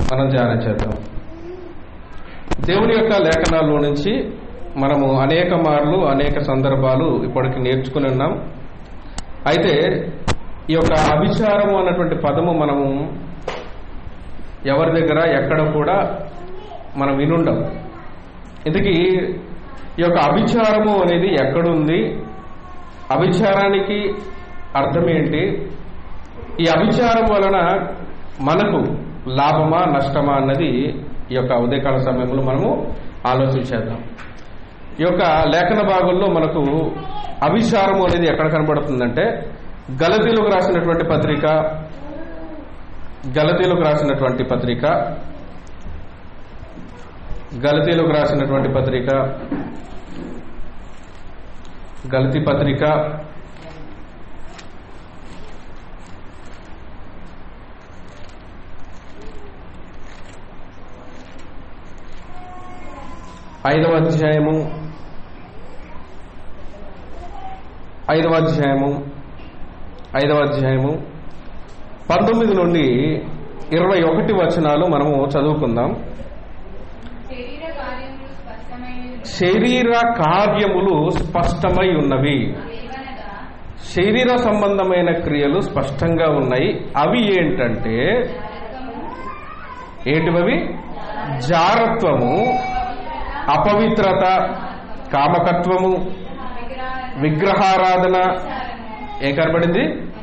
మనం ధ్యానం చేద్దాం దేవుని యొక్క లేఖనాల్లో నుంచి మనము అనేక మార్లు అనేక సందర్భాలు ఇప్పటికి నేర్చుకుని ఉన్నాం అయితే ఈ యొక్క అభిచారము అన్నటువంటి పదము మనము ఎవరి దగ్గర ఎక్కడ కూడా మనం వినుండం ఇంతకీ ఈ యొక్క అభిచారము అనేది ఎక్కడుంది అభిచారానికి అర్థం ఏంటి ఈ అభిచారం వలన మనకు లాభమా నష్టమా అన్నది ఈ యొక్క ఉదయకాల సమయంలో మనము ఆలోచించేద్దాం ఈ యొక్క లేఖన భాగంలో మనకు అభిచారము అనేది ఎక్కడ కనబడుతుందంటే గలతీలకు రాసినటువంటి పత్రిక గలతీలకు రాసినటువంటి పత్రిక గలతీలకు రాసినటువంటి పత్రిక గలతీ పత్రిక ఐదవ అధ్యాయము ఐదవ అధ్యాయము ఐదవ అధ్యాయము పంతొమ్మిది నుండి ఇరవై ఒకటి వచనాలు మనము చదువుకుందాం శరీర కార్యములు స్పష్టమైనవి శరీర కార్యములు స్పష్టమై ఉన్నవి ఏవనగా శరీర సంబంధమైన క్రియలు స్పష్టంగా ఉన్నాయి అవి ఏంటంటే నరకము ఏంటివవి జారత్వము అపవిత్రత కామకత్వము విగ్రహారాధన ఏం కనబడింది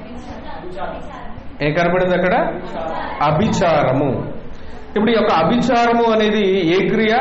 ఏం కనబడింది అక్కడ అభిచారము ఇప్పుడు ఈ యొక్క అభిచారము అనేది ఏ క్రియ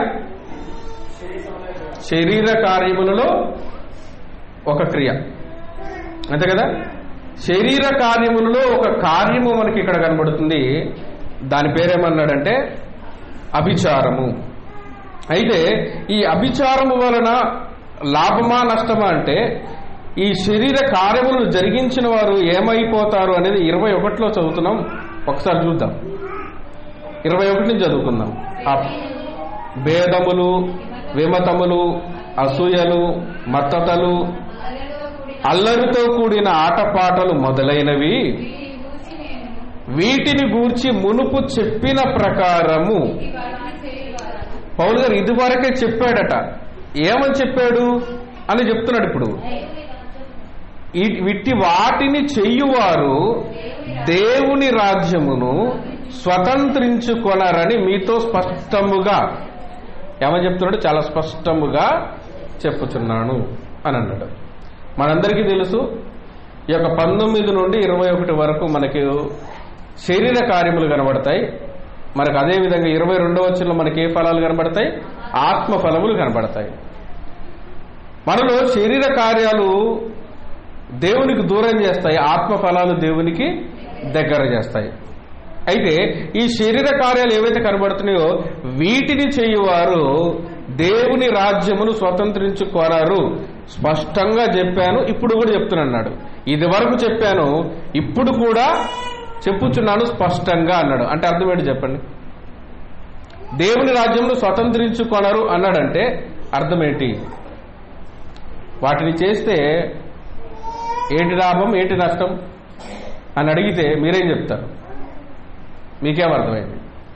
శరీర కార్యములలో ఒక క్రియ అంతే కదా శరీర కార్యములలో ఒక కార్యము మనకి ఇక్కడ కనబడుతుంది దాని పేరేమన్నాడంటే అభిచారము అయితే ఈ అభిచారము వలన లాభమా నష్టమా అంటే ఈ శరీర కార్యములను జరిగించిన వారు ఏమైపోతారు అనేది ఇరవై ఒకటిలో చదువుతున్నాం ఒకసారి చూద్దాం ఇరవై ఒకటి నుంచి చదువుకుందాం ఆ భేదములు విమతములు అసూయలు మత్తతలు అల్లరితో అల్లరితో కూడిన కూడిన ఆటపాటలు మొదలైనవి వీటిని గూర్చి నేను వీటిని గూర్చి మునుపు చెప్పిన ప్రకారము ఈ వాటిని చేయవారను పౌలు గారు ఇదివరకే చెప్పాడట ఏమని చెప్పాడు అని చెప్తున్నాడు ఇప్పుడు ఈ- విట్టి వాటిని చెయ్యువారు దేవుని రాజ్యమును స్వతంత్రించుకొనరని మీతో స్పష్టముగా ఏమని చెప్తున్నాడు చాలా స్పష్టముగా చెప్పుచున్నాను అని అన్నాడు మనందరికీ తెలుసు ఈ యొక్క పంతొమ్మిది నుండి ఇరవై ఒకటి వరకు మనకి శరీర కార్యములు కనబడతాయి మనకు అదే విధంగా ఇరవై రెండవ వచ్చంలో మనకి ఏ ఫలాలు కనబడతాయి ఆత్మ ఫలములు కనబడతాయి మనలో శరీర కార్యాలు దేవునికి దూరం చేస్తాయి ఆత్మ ఫలాలు దేవునికి దగ్గర చేస్తాయి అయితే ఈ శరీర కార్యాలు ఏవైతే కనబడుతున్నాయో వీటిని చేయువారు దేవుని రాజ్యమును స్వతంత్రించుకోరారు స్పష్టంగా చెప్పాను ఇప్పుడు కూడా చెప్తున్నాడు ఇది వరకు చెప్పాను ఇప్పుడు కూడా చెప్పుచున్నాను స్పష్టంగా అన్నాడు అంటే అర్థం ఏంటి చెప్పండి దేవుని రాజ్యమును స్వతంత్రించుకొనరు అన్నాడంటే అర్థం ఏంటి వాటిని చేస్తే ఏంటి లాభం ఏంటి నష్టం అని అడిగితే మీరేం చెప్తారు మీకేం అర్థమైంది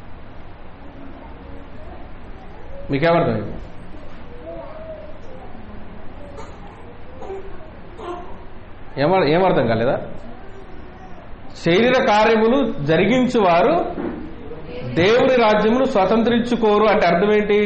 మీకేం అర్థమైంది ఏమ ఏమర్థం కాలేదా శరీర కార్యములు జరిగించువారు దేవుని రాజ్యమును స్వతంత్రించుకోరు అంటే అర్థం ఏంటి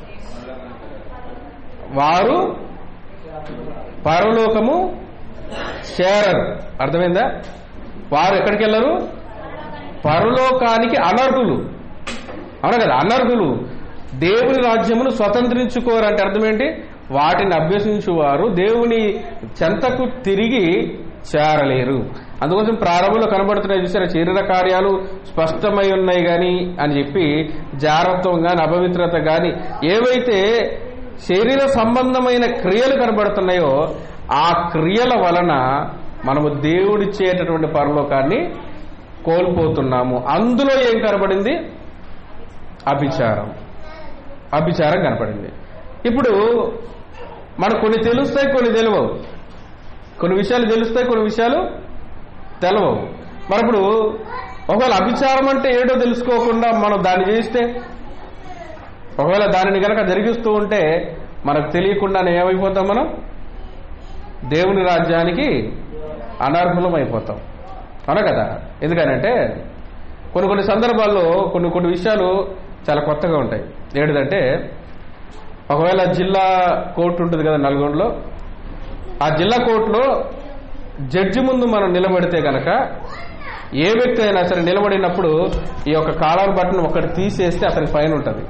వారు పరలోకము చేరరు అర్థమైందా వారు ఎక్కడికి వెళ్ళరు పరలోకానికి అనర్హులు అవునా కదా అనర్హులు దేవుని రాజ్యమును స్వతంత్రించుకోరు అంటే అర్థం ఏంటి వాటిని అభ్యసించువారు దేవుని చెంతకు తిరిగి చేరలేరు అందుకోసం ప్రారంభంలో కనబడుతున్నాయి చూసారా శరీర కార్యాలు స్పష్టమై ఉన్నాయి గాని అని చెప్పి జాగ్రత్తం గాని అపవిత్రత గాని ఏవైతే శరీర సంబంధమైన క్రియలు కనబడుతున్నాయో ఆ క్రియల వలన మనము దేవుడిచ్చేటటువంటి పరలోకాన్ని కోల్పోతున్నాము అందులో ఏం కనబడింది అభిచారం అభిచారం కనపడింది ఇప్పుడు మనకు కొన్ని తెలుస్తాయి కొన్ని తెలియవు కొన్ని విషయాలు తెలుస్తాయి కొన్ని విషయాలు తెలవవు మరి ఇప్పుడు ఒకవేళ అభిచారం అంటే ఏడో తెలుసుకోకుండా మనం దాన్ని చేస్తే ఒకవేళ దానిని గనక జరిగిస్తూ ఉంటే మనకు తెలియకుండానే ఏమైపోతాం మనం దేవుని రాజ్యానికి అనర్హులం అయిపోతాం అవునా కదా ఎందుకనంటే కొన్ని కొన్ని సందర్భాల్లో కొన్ని కొన్ని విషయాలు చాలా కొత్తగా ఉంటాయి ఏంటిదంటే ఒకవేళ జిల్లా కోర్టు ఉంటుంది కదా నల్గొండలో ఆ జిల్లా కోర్టులో జడ్జి ముందు మనం నిలబడితే గనక ఏ వ్యక్తి అయినా సరే నిలబడినప్పుడు ఈ యొక్క కాలర్ బటన్ ఒకటి తీసేస్తే అతనికి ఫైన్ ఉంటుంది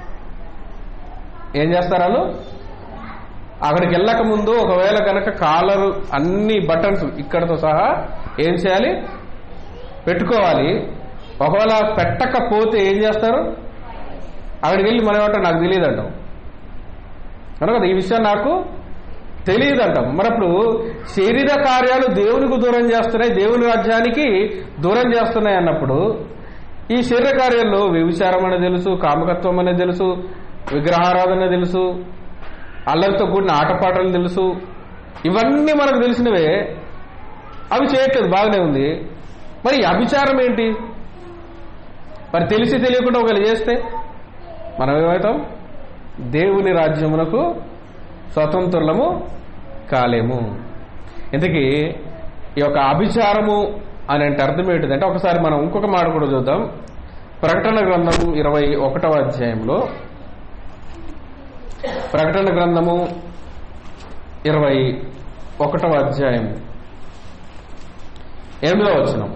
ఏం చేస్తారు వాళ్ళు అక్కడికి వెళ్ళక ముందు ఒకవేళ కనుక కాలర్ అన్ని బటన్స్ ఇక్కడతో సహా ఏం చేయాలి పెట్టుకోవాలి ఒకవేళ పెట్టకపోతే ఏం చేస్తారు అక్కడికి వెళ్ళి మనం ఏమంటాం నాకు తెలియదు అంటాం అవును కదా ఈ విషయం నాకు తెలియదు అంటాం మరప్పుడు శరీర కార్యాలు దేవునికి దూరం చేస్తున్నాయి దేవుని రాజ్యానికి దూరం చేస్తున్నాయి అన్నప్పుడు ఈ శరీర కార్యాల్లో వ్యభిచారం అనేది తెలుసు కామకత్వం అనేది తెలుసు విగ్రహారాధన తెలుసు అల్లరితో కూడిన ఆటపాటలు తెలుసు ఇవన్నీ మనకు తెలిసినవే అవి చేయట్లేదు బాగానే ఉంది మరి ఈ అభిచారం ఏంటి మరి తెలిసి తెలియకుండా ఒకళ్ళు చేస్తే మనం ఏమవుతాం దేవుని రాజ్యమునకు స్వతంత్రులము కాలేము ఇంతకీ ఈ యొక్క అభిచారము అనే అర్థం ఏంటిదంటే ఒకసారి మనం ఇంకొక మాట కూడా చూద్దాం ప్రకటన గ్రంథం ఇరవై ఒకటవ అధ్యాయంలో ప్రకటన గ్రంథము ఇరవై ఒకటవ అధ్యాయం ఎనిమిదవ వచనం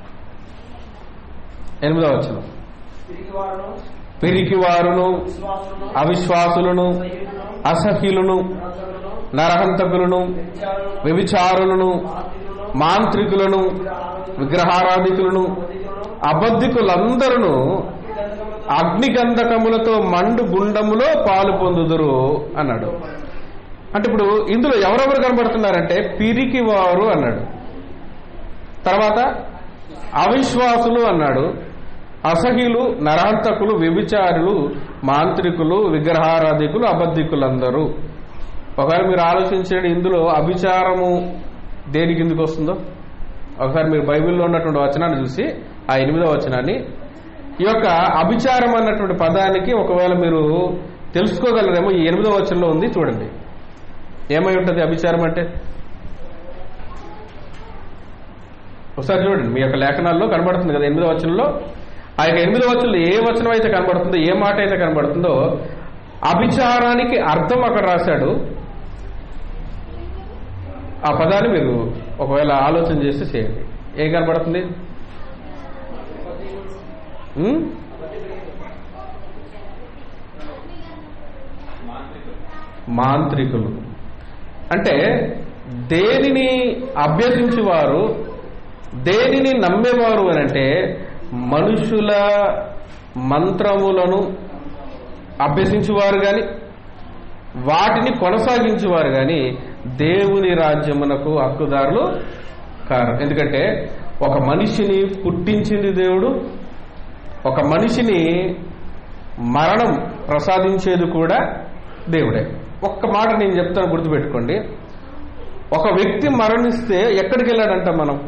ఎనిమిదవ వచనం తిరిగి వారును పిరికి వారును విశ్వాసులను అవిశ్వాసులను సైనికులను అసహ్యులను రాజులను నరహంతకులను వ్యభిచారులను వ్యభిచారులను మాంత్రికులను మాంత్రికులను విగ్రహారాధికులను అబద్ధికులను అబద్ధికులందరూ అగ్నిగంధకములతో అగ్నిగంధకములతో మండు గుండములో పాలు పొందుదురు అన్నాడు అంటే ఇప్పుడు ఇందులో ఎవరెవరు కనబడుతున్నారంటే పిరికి వారు అన్నాడు తర్వాత అవిశ్వాసులు అన్నాడు అసహ్యులు నరాంతకులు వ్యభిచారులు మాంత్రికులు విగ్రహారాధికులు అబద్ధికులందరూ ఒకవేళ మీరు ఆలోచించండి ఇందులో అభిచారము దేనికి ఎందుకు వస్తుందో ఒకసారి మీరు బైబిల్లో ఉన్నటువంటి వచనాన్ని చూసి ఆ ఎనిమిదో వచనాన్ని ఈ యొక్క అభిచారం అన్నటువంటి పదానికి ఒకవేళ మీరు తెలుసుకోగలరేమో ఈ ఎనిమిదో వచనంలో ఉంది చూడండి ఏమై ఉంటుంది అభిచారం అంటే ఒకసారి చూడండి మీ యొక్క లేఖనాల్లో కనబడుతుంది కదా ఎనిమిదో వచనంలో ఆ యొక్క ఎనిమిదో వచనంలో ఏ వచనం అయితే కనబడుతుందో ఏ మాట అయితే కనబడుతుందో అభిచారానికి అర్థం అక్కడ రాశాడు ఆ పదాన్ని మీరు ఒకవేళ ఆలోచన చేస్తే చేయండి ఏం కనబడుతుంది ఉం? మాంత్రికులు అంటే దేనిని అభ్యసించేవారు దేనిని నమ్మేవారు అని అంటే మనుషుల మంత్రములను అభ్యసించేవారు గాని వాటిని కొనసాగించేవారు గాని దేవుని రాజ్యమునకు హక్కుదారులు కారు ఎందుకంటే ఒక మనిషిని పుట్టించింది దేవుడు ఒక మనిషిని మరణం ప్రసాదించేది కూడా దేవుడే ఒక్క మాట నేను చెప్తాను గుర్తుపెట్టుకోండి ఒక వ్యక్తి మరణిస్తే ఎక్కడికి వెళ్ళాడంట మనం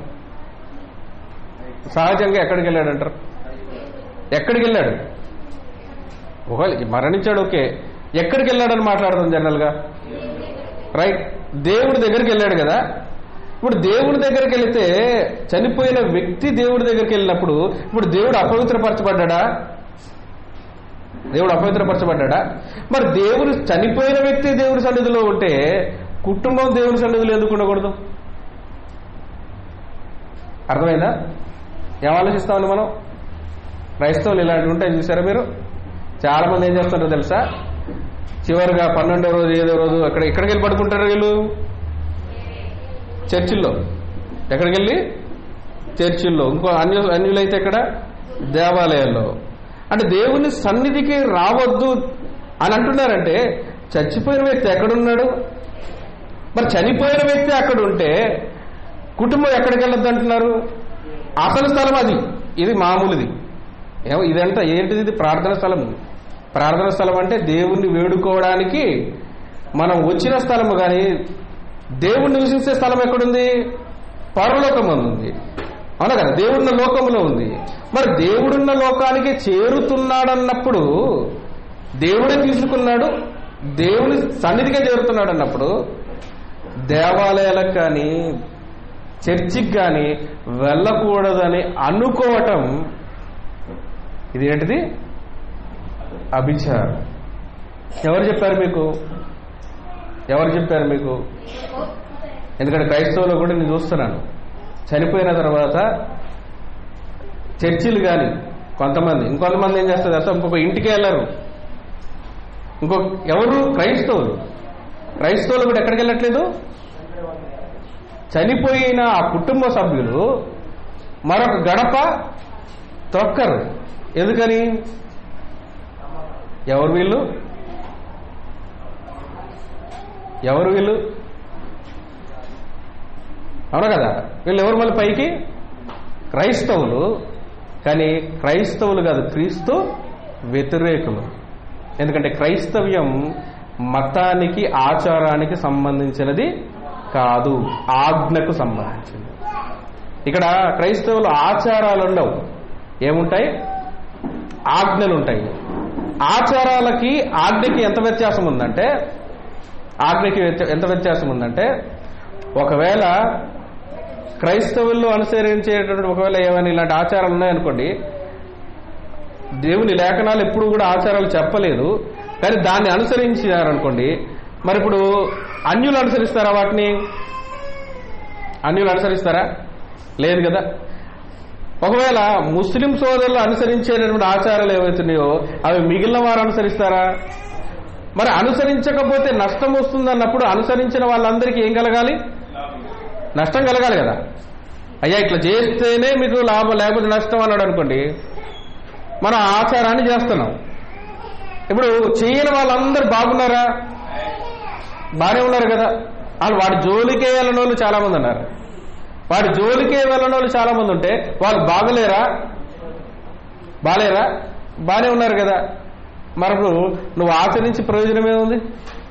సహజంగా ఎక్కడికి వెళ్ళాడంటారు ఎక్కడికి వెళ్ళాడు ఒకవేళ మరణించాడు ఓకే ఎక్కడికి వెళ్ళాడని మాట్లాడదాం జనరల్గా రైట్ దేవుడి దగ్గరికి వెళ్ళాడు కదా ఇప్పుడు దేవుడి దగ్గరికి వెళితే చనిపోయిన వ్యక్తి దేవుడి దగ్గరికి వెళ్ళినప్పుడు ఇప్పుడు దేవుడు అపవిత్రపరచబడ్డా దేవుడు అపవిత్రపరచబడ్డా మరి దేవుడు చనిపోయిన వ్యక్తి దేవుడి సన్నిధిలో ఉంటే కుటుంబం దేవుడి సన్నిధిలో ఎందుకు ఉండకూడదు అర్థమైందా ఏం ఆలోచిస్తామని మనం క్రైస్తవులు ఇలాంటివి ఉంటాయి చూసారా మీరు చాలా మంది ఏం చేస్తుంటారో తెలుసా చివరిగా పన్నెండో రోజు ఏదో రోజు అక్కడ ఎక్కడికి వెళ్ళి పడుకుంటారు వీళ్ళు చర్చిల్లో ఎక్కడికి వెళ్ళి చర్చిల్లో ఇంకో అన్యు అన్యులైతే ఇక్కడ దేవాలయాల్లో అంటే దేవుని సన్నిధికి రావద్దు అని అంటున్నారంటే చచ్చిపోయిన వ్యక్తి ఎక్కడున్నాడు మరి చనిపోయిన వ్యక్తి అక్కడ ఉంటే కుటుంబం ఎక్కడికి వెళ్ళొద్దు అంటున్నారు అసలు స్థలం అది ఇది మామూలుది ఏమో ఇదంతా ఏంటిది ఇది ప్రార్థన స్థలం ప్రార్థన స్థలం అంటే దేవుణ్ణి వేడుకోవడానికి మనం వచ్చిన స్థలము కానీ దేవుణ్ణి నివసించే స్థలం ఎక్కడుంది పరలోకం ఉంది అవునా కదా దేవుడున్న లోకములో ఉంది మరి దేవుడున్న లోకానికి చేరుతున్నాడన్నప్పుడు దేవుడే తీసుకున్నాడు దేవుని సన్నిధిగా చేరుతున్నాడు అన్నప్పుడు దేవాలయాలకు కానీ చర్చికి కానీ వెళ్ళకూడదని అనుకోవటం ఇది ఏంటిది అభిచారం ఎవరు చెప్పారు మీకు ఎవరు చెప్పారు మీకు ఎందుకంటే క్రైస్తవులు కూడా నేను చూస్తున్నాను చనిపోయిన తర్వాత చర్చిలు కానీ కొంతమంది ఇంకొంతమంది ఏం చేస్తారు అసలు ఇంకొక ఇంటికి వెళ్ళరు ఇంకో ఎవరు క్రైస్తవులు క్రైస్తవులు కూడా ఎక్కడికి వెళ్ళట్లేదు చనిపోయిన ఆ కుటుంబ సభ్యులు మరొక గడప తొక్కరు ఎందుకని ఎవరు వీళ్ళు ఎవరు వీళ్ళు అవునా కదా వీళ్ళు ఎవరు మళ్ళీ పైకి క్రైస్తవులు కానీ క్రైస్తవులు కాదు క్రీస్తు వ్యతిరేకులు ఎందుకంటే క్రైస్తవ్యం మతానికి ఆచారానికి సంబంధించినది కాదు ఆజ్ఞకు సంబంధించింది ఇక్కడ క్రైస్తవులు ఆచారాలు ఉండవు ఏముంటాయి ఆజ్ఞలు ఉంటాయి ఆచారాలకి ఆజ్ఞకి ఎంత వ్యత్యాసం ఉందంటే ఆజ్ఞకి వ్యత్య- ఎంత వ్యత్యాసం ఉందంటే ఒకవేళ క్రైస్తవుల్లో అనుసరించేటటువంటి ఒకవేళ ఏమైనా ఇలాంటి ఆచారాలు ఉన్నాయనుకోండి దేవుని లేఖనాలు ఎప్పుడు కూడా ఆచారాలు చెప్పలేదు కానీ దాన్ని అనుసరించారనుకోండి మరి ఇప్పుడు అన్యులు అనుసరిస్తారా వాటిని అన్యులు అనుసరిస్తారా లేదు కదా ఒకవేళ ముస్లిం సోదరులు అనుసరించేటటువంటి ఆచారాలు ఏవైతున్నాయో అవి మిగిలిన వారు అనుసరిస్తారా మరి అనుసరించకపోతే నష్టం వస్తుందన్నప్పుడు అనుసరించిన వాళ్ళందరికీ ఏం కలగాలి నష్టం కలగాలి కదా అయ్యా ఇట్లా చేస్తేనే మీకు లాభం లేకపోతే నష్టం అన్నాడు అనుకోండి మనం ఆచారాన్ని చేస్తున్నాం ఇప్పుడు చేయని వాళ్ళందరూ బాగున్నారా బాగానే ఉన్నారు కదా వాళ్ళు వాడి జోలికే వెళ్ళని వాళ్ళు చాలా మంది ఉన్నారు వాడి జోలికే వెళ్ళని వాళ్ళు చాలా మంది ఉంటే వాళ్ళు బాగలేరా బాలేరా బాగానే ఉన్నారు కదా మరి ఇప్పుడు నువ్వు ఆచరించి ప్రయోజనం ఏముంది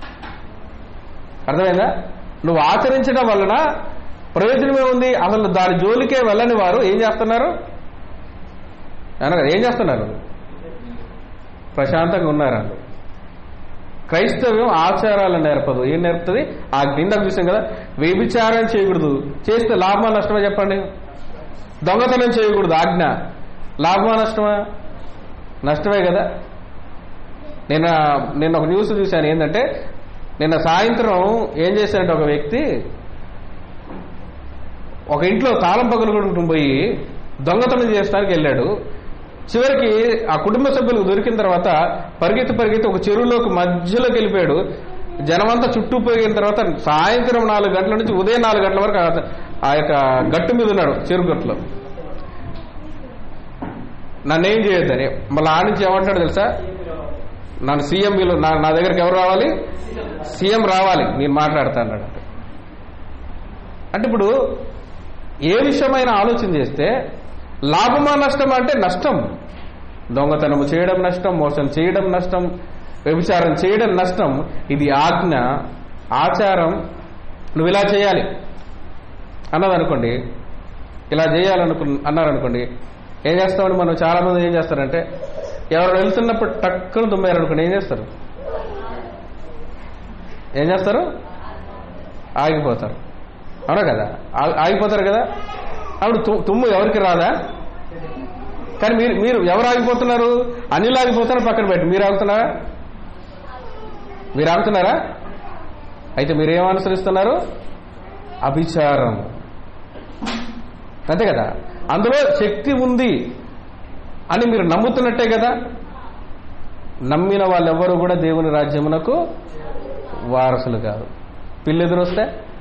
అర్థమైందా నువ్వు ఆచరించడం వలన ప్రయోజనం ఏముంది అసలు దాని జోలికే వెళ్ళని వారు ఏం చేస్తున్నారు అనగా ఏం చేస్తున్నారు ప్రశాంతంగా ఉన్నారు వాళ్ళు క్రైస్తవ్యం ఆచారాలను నేర్పదు ఏం నేర్పుతుంది ఆ కిందకు చూసాం కదా వ్యభిచారం చేయకూడదు చేస్తే లాభమా నష్టమా చెప్పండి దొంగతనం చేయకూడదు ఆజ్ఞ లాభమా నష్టమా నష్టమే కదా నిన్న నిన్న ఒక న్యూస్ చూశాను ఏంటంటే నిన్న సాయంత్రం ఏం చేశాడంటే ఒక వ్యక్తి ఒక ఇంట్లో తాళం పగలు కొట్టుకుని పోయి దొంగతనం చేయడానికి వెళ్ళాడు చివరికి ఆ కుటుంబ సభ్యులకు దొరికిన తర్వాత పరిగెత్తి పరిగెత్తి ఒక చెరువులోకి మధ్యలోకి వెళ్ళిపోయాడు జనమంతా చుట్టూ పోయిన తర్వాత సాయంత్రం నాలుగు గంటల నుంచి ఉదయం నాలుగు గంటల వరకు ఆ- ఆ యొక్క గట్టు మీద ఉన్నాడు చెరువు గట్టులో నన్నేం చేయొద్దని మళ్ళీ ఆ నుంచి ఏమంటాడు తెలుసా నన్ను సీఎం వీళ్ళు నా నా దగ్గరికి ఎవరు రావాలి సీఎం రావాలి నేను మాట్లాడతా అన్నాడు అంటే ఇప్పుడు ఏ విషయమైనా ఆలోచన చేస్తే లాభమా నష్టమా అంటే నష్టం దొంగతనము చేయడం నష్టం మోసం చేయడం నష్టం వ్యభిచారం చేయడం నష్టం ఇది ఆజ్ఞ ఆచారం నువ్వు ఇలా చేయాలి అన్నదనుకోండి ఇలా చేయాలనుకు అన్నారనుకోండి ఏం చేస్తామని మనం చాలా మంది ఏం చేస్తారంటే ఎవరు వెళ్తున్నప్పుడు టక్కున తుమ్మారనుకోండి ఏం చేస్తారు ఏం చేస్తారు ఆగిపోతారు అవునా కదా ఆ- ఆగిపోతారు కదా అప్పుడు తు- తుమ్ము ఎవరికి రాదా కానీ మీరు మీరు ఎవరు ఆగిపోతున్నారు అనిల్ ఆగిపోతున్నారు పక్కన పెట్టి మీరు ఆగుతున్నారా మీరు ఆగుతున్నారా అయితే మీరేం అనుసరిస్తున్నారు అభిచారం అంతే కదా అందులో శక్తి ఉంది అని మీరు నమ్ముతున్నట్టే కదా నమ్మిన వాళ్ళెవ్వరూ కూడా దేవుని రాజ్యమునకు వారసులు కాదు పిల్లి ఎదురొస్తే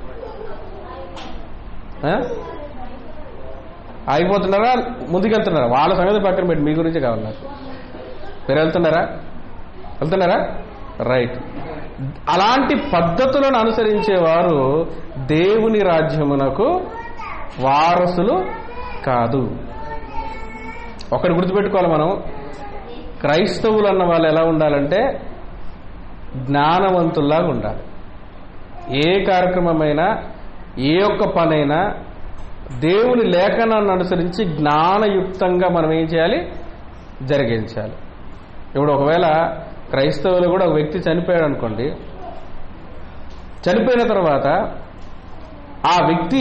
ఆ? ఆగిపోతున్నారా ముందుకెళ్తున్నారా వాళ్ళ సంగతి పక్కన పెట్టి మీ గురించి కావాలి నాకు మీరు వెళ్తున్నారా వెళ్తున్నారా రైట్ అలాంటి పద్ధతులను అనుసరించేవారు దేవుని రాజ్యమునకు వారసులు కాదు ఒకటి గుర్తుపెట్టుకోవాలి మనం క్రైస్తవులు అన్న వాళ్ళు ఎలా ఉండాలంటే జ్ఞానవంతుల్లాగా ఉండాలి ఏ కార్యక్రమమైనా ఏ ఒక్క పనైనా దేవుని లేఖనాన్ని అనుసరించి జ్ఞానయుక్తంగా మనం ఏం చేయాలి జరిగించాలి ఇప్పుడు ఒకవేళ క్రైస్తవులు కూడా ఒక వ్యక్తి చనిపోయాడు అనుకోండి చనిపోయిన తర్వాత ఆ వ్యక్తి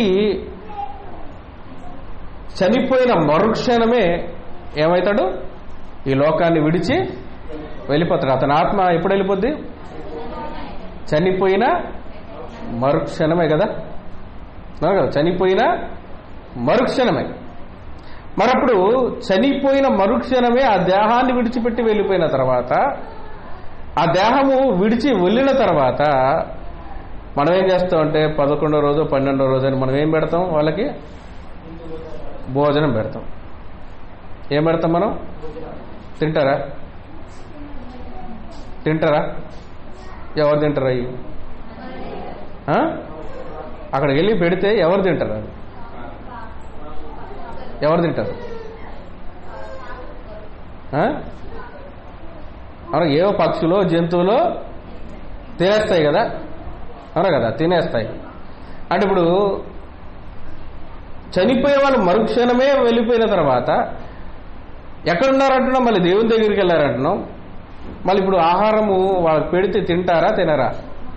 చనిపోయిన మరుక్షణమే ఏమవుతాడు ఈ లోకాన్ని విడిచి వెళ్ళిపోతాడు అతని ఆత్మ ఎప్పుడు వెళ్ళిపోద్ది చనిపోయిన మరుక్షణమే కదా అవును కదా చనిపోయిన మరుక్షణమే మరప్పుడు చనిపోయిన మరుక్షణమే ఆ దేహాన్ని విడిచిపెట్టి వెళ్ళిపోయిన తర్వాత ఆ దేహము విడిచి వెళ్ళిన తర్వాత మనం ఏం చేస్తామంటే పదకొండో రోజు పన్నెండో రోజు అని మనం ఏం పెడతాం వాళ్ళకి భోజనం పెడతాం ఏం పెడతాం మనం తింటారా తింటారా ఎవరు తింటారు అయ్యి ఆ? అక్కడికి వెళ్ళి పెడితే ఎవరు తింటారు అది ఎవరు తింటారు ఆ? అవును ఏవో పక్షులు జంతువులు తినేస్తాయి కదా అవునా కదా తినేస్తాయి అంటే ఇప్పుడు చనిపోయే వాళ్ళు మరుక్షణమే వెళ్ళిపోయిన తర్వాత ఎక్కడున్నారంటున్నాం మళ్ళీ దేవుని దగ్గరికి వెళ్ళారంటున్నాం మళ్ళీ ఇప్పుడు ఆహారము వాళ్ళకి పెడితే తింటారా తినరా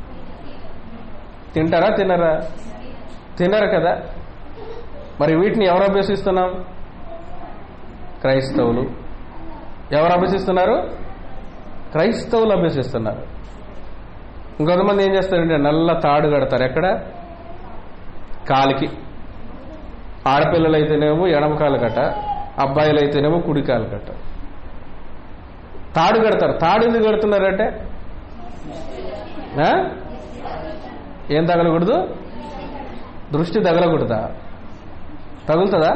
తింటారా తినరా తినరు కదా మరి వీటిని ఎవరు అభ్యసిస్తున్నాం క్రైస్తవులు ఎవరు అభ్యసిస్తున్నారు క్రైస్తవులు అభ్యసిస్తున్నారు ఇంకొంతమంది ఏం చేస్తారంటే నల్ల తాడు కడతారు ఎక్కడ కాలికి ఆడపిల్లలు అయితేనేమో ఎడమ కాలు కట్ట అబ్బాయిలు అయితేనేమో కుడి కాలు కట్ట తాడు కడతారు తాడు ఎందుకు కడుతున్నారంటే ఆ? ఏం తగలకూడదు దృష్టి తగలకూడదా తగులుతుందా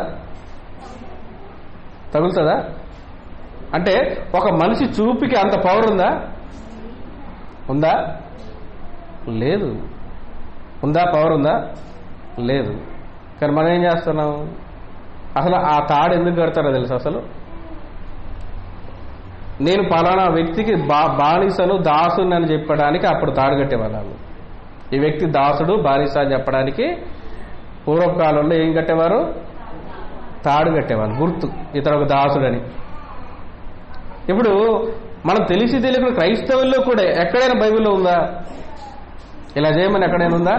తగులుతుందా అంటే ఒక మనిషి చూపుకి అంత పవర్ ఉందా ఉందా లేదు ఉందా పవర్ ఉందా లేదు కానీ మనం ఏం చేస్తున్నాం అసలు ఆ తాడు ఎందుకు కడతారో తెలుసు అసలు నేను పలానా వ్యక్తికి బా బానిసను దాసుని అని చెప్పడానికి అప్పుడు తాడు కట్టేవాళ్ళు ఈ వ్యక్తి దాసుడు బానిస అని చెప్పడానికి పూర్వకాలంలో ఏం కట్టేవారు తాడు కట్టేవాళ్ళు గుర్తు ఇతను ఒక దాసుడని ఇప్పుడు మనం తెలిసి తెలియకుండా క్రైస్తవుల్లో కూడా ఎక్కడైనా బైబిల్లో ఉందా ఇలా చేయమని ఎక్కడైనా ఉందా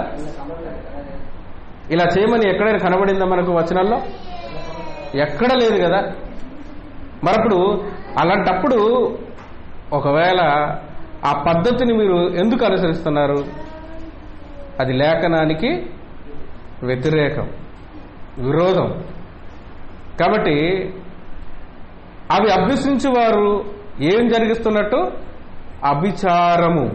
ఇలా చేయమని ఎక్కడైనా కనబడిందా మనకు వచనాల్లో ఎక్కడ లేదు కదా మరప్పుడు అలాంటప్పుడు ఒకవేళ ఆ పద్ధతిని మీరు ఎందుకు అనుసరిస్తున్నారు అది లేఖనానికి వ్యతిరేకం విరోధం కాబట్టి అవి అభ్యసించు వారు ఏం జరిగిస్తున్నట్టు అభిచారము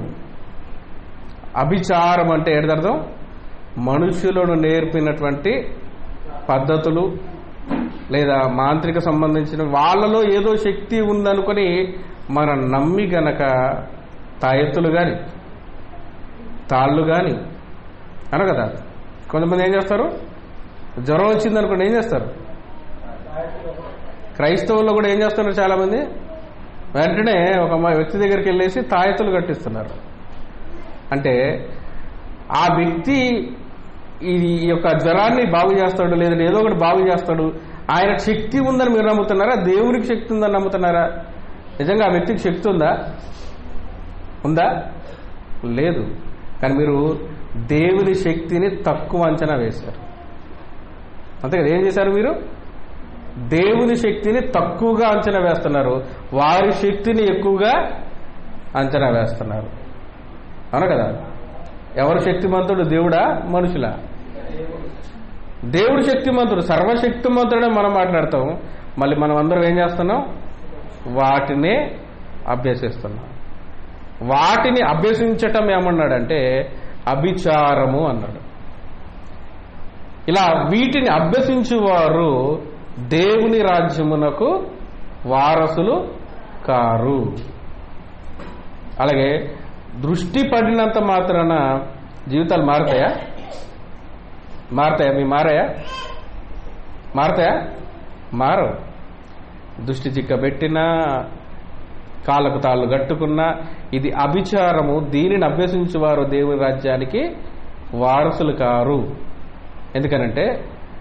అభిచారం అంటే ఏంటర్థం మనుషులను నేర్పినటువంటి పద్ధతులు లేదా మాంత్రిక సంబంధించిన వాళ్ళలో ఏదో శక్తి ఉందనుకొని మనం నమ్మి గనక తాయెత్తులు కానీ తాళ్ళు కానీ అన కదా కొంతమంది ఏం చేస్తారు జ్వరం వచ్చింది అనుకోండి ఏం చేస్తారు క్రైస్తవుల్లో కూడా ఏం చేస్తున్నారు చాలా మంది వెంటనే ఒక మ- వ్యక్తి దగ్గరికి వెళ్ళేసి తాయెత్తులు కట్టిస్తున్నారు అంటే ఆ వ్యక్తి ఈ ఈ యొక్క జ్వరాన్ని బాగు చేస్తాడు లేదంటే ఏదో ఒకటి బాగు చేస్తాడు ఆయన శక్తి ఉందని మీరు నమ్ముతున్నారా దేవునికి శక్తి ఉందని నమ్ముతున్నారా నిజంగా ఆ వ్యక్తికి శక్తి ఉందా ఉందా లేదు కానీ మీరు దేవుని శక్తిని తక్కువ అంచనా వేశారు అంతే కదా ఏం చేశారు మీరు దేవుని శక్తిని తక్కువగా అంచనా వేస్తున్నారు వారి శక్తిని ఎక్కువగా అంచనా వేస్తున్నారు అవును కదా ఎవరు శక్తిమంతుడు దేవుడా మనుషులా దేవుడు శక్తిమంతుడు సర్వశక్తిమంతుడే మనం మాట్లాడతాం మళ్ళీ మనం అందరం ఏం చేస్తున్నాం వాటినే అభ్యసిస్తున్నాం వాటిని అభ్యసించటం ఏమన్నాడంటే అభిచారము అన్నాడు ఇలా వీటిని అభ్యసించువారు దేవుని రాజ్యమునకు వారసులు కారు అలాగే దృష్టి పడినంత మాత్రాన జీవితాలు మారతాయా మారతాయా మీ మారాయా మారతాయా మారవు దృష్టి చిక్క పెట్టినా కాళ్ళకు తాళ్ళు కట్టుకున్నా ఇది అభిచారము దీనిని అభ్యసించేవారు దేవుని రాజ్యానికి వారసులు కారు ఎందుకనంటే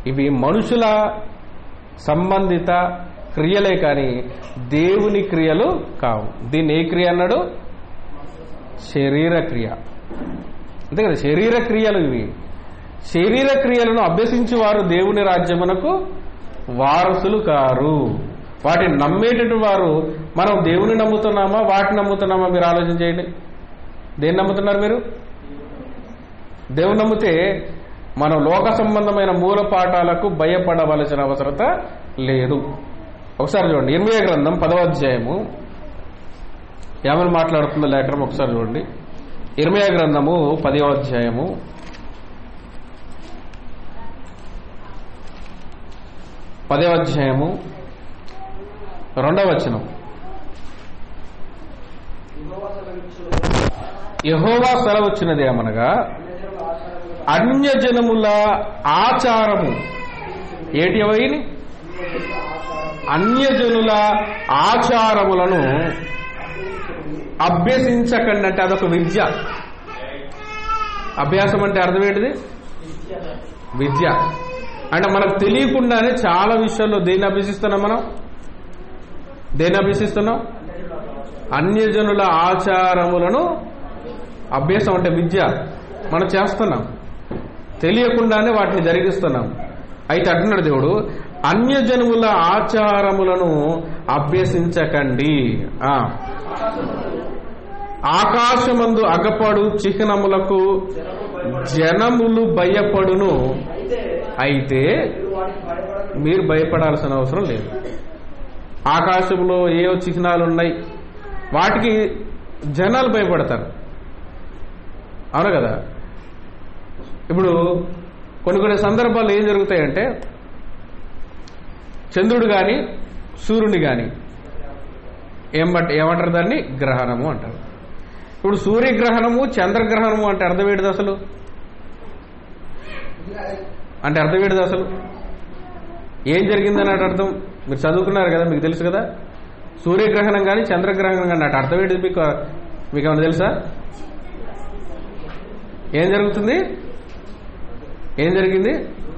ఇవి మనుషుల సంబంధిత క్రియలే కానీ దేవుని క్రియలు కావు దీన్ని ఏ క్రియ అన్నాడు శరీర క్రియ అంతే కదా శరీర క్రియలు ఇవి శరీర క్రియలను అభ్యసించి వారు దేవుని రాజ్యమునకు వారసులు కారు వాటిని నమ్మేటటువంటి వారు మనం దేవుని నమ్ముతున్నామా వాటిని నమ్ముతున్నామా మీరు ఆలోచన చేయండి దేన్ని నమ్ముతున్నారు మీరు దేవుని నమ్మితే మనం లోక సంబంధమైన మూల పాఠాలకు భయపడవలసిన అవసరత లేదు ఒకసారి చూడండి ఇర్మియా గ్రంథం పదవ అధ్యాయము ఏమని మాట్లాడుతుందో లేఖనం ఒకసారి చూడండి ఇర్మియా గ్రంథము పదవ అధ్యాయము పదవ అధ్యాయము రెండవ వచనం యహోవా సెలవచ్చినది ఏమనగా అన్యజనముల ఆచారము ఏటి అవైని అన్యజనుల ఆచారములను అభ్యసించకండి అంటే అదొక విద్య అభ్యాసం అంటే అర్థం ఏంటిది విద్య అంటే మనకు తెలియకుండానే చాలా విషయాల్లో దేన్ని అభ్యసిస్తున్నాం మనం దేన్ని అభ్యసిస్తున్నాం అన్యజనుల ఆచారములను అభ్యాసం అంటే విద్య మనం చేస్తున్నాం తెలియకుండానే వాటిని జరిగిస్తున్నాం అయితే అంటున్నాడు దేవుడు అన్యజనుల ఆచారములను అభ్యసించకండి ఆ ఆకాశమందు అగపడు చిహ్నములకు జనములు భయపడును అయితే అయితే మీరు వాటికి భయపడకండి మీరు భయపడాల్సిన అవసరం లేదు ఆకాశంలో ఏవో చిహ్నాలు ఉన్నాయి వాటికి జనాలు భయపడతారు అవును కదా ఇప్పుడు కొన్ని కొన్ని సందర్భాల్లో ఏం జరుగుతాయంటే చంద్రుడు కానీ సూర్యుని కానీ ఏం బట్ ఏమంటారు దాన్ని గ్రహణము అంటారు ఇప్పుడు సూర్యగ్రహణము చంద్రగ్రహణము అంటే అర్థం ఏంటిది అసలు అంటే అర్థం ఏంటిది అసలు ఏం జరిగిందని అటు అర్థం మీరు చదువుకున్నారు కదా మీకు తెలుసు కదా సూర్యగ్రహణం కానీ చంద్రగ్రహణం కానీ అటు అర్థం ఏంటిది మీకు మీకు ఏమైనా తెలుసా ఏం జరుగుతుంది ఏం జరిగింది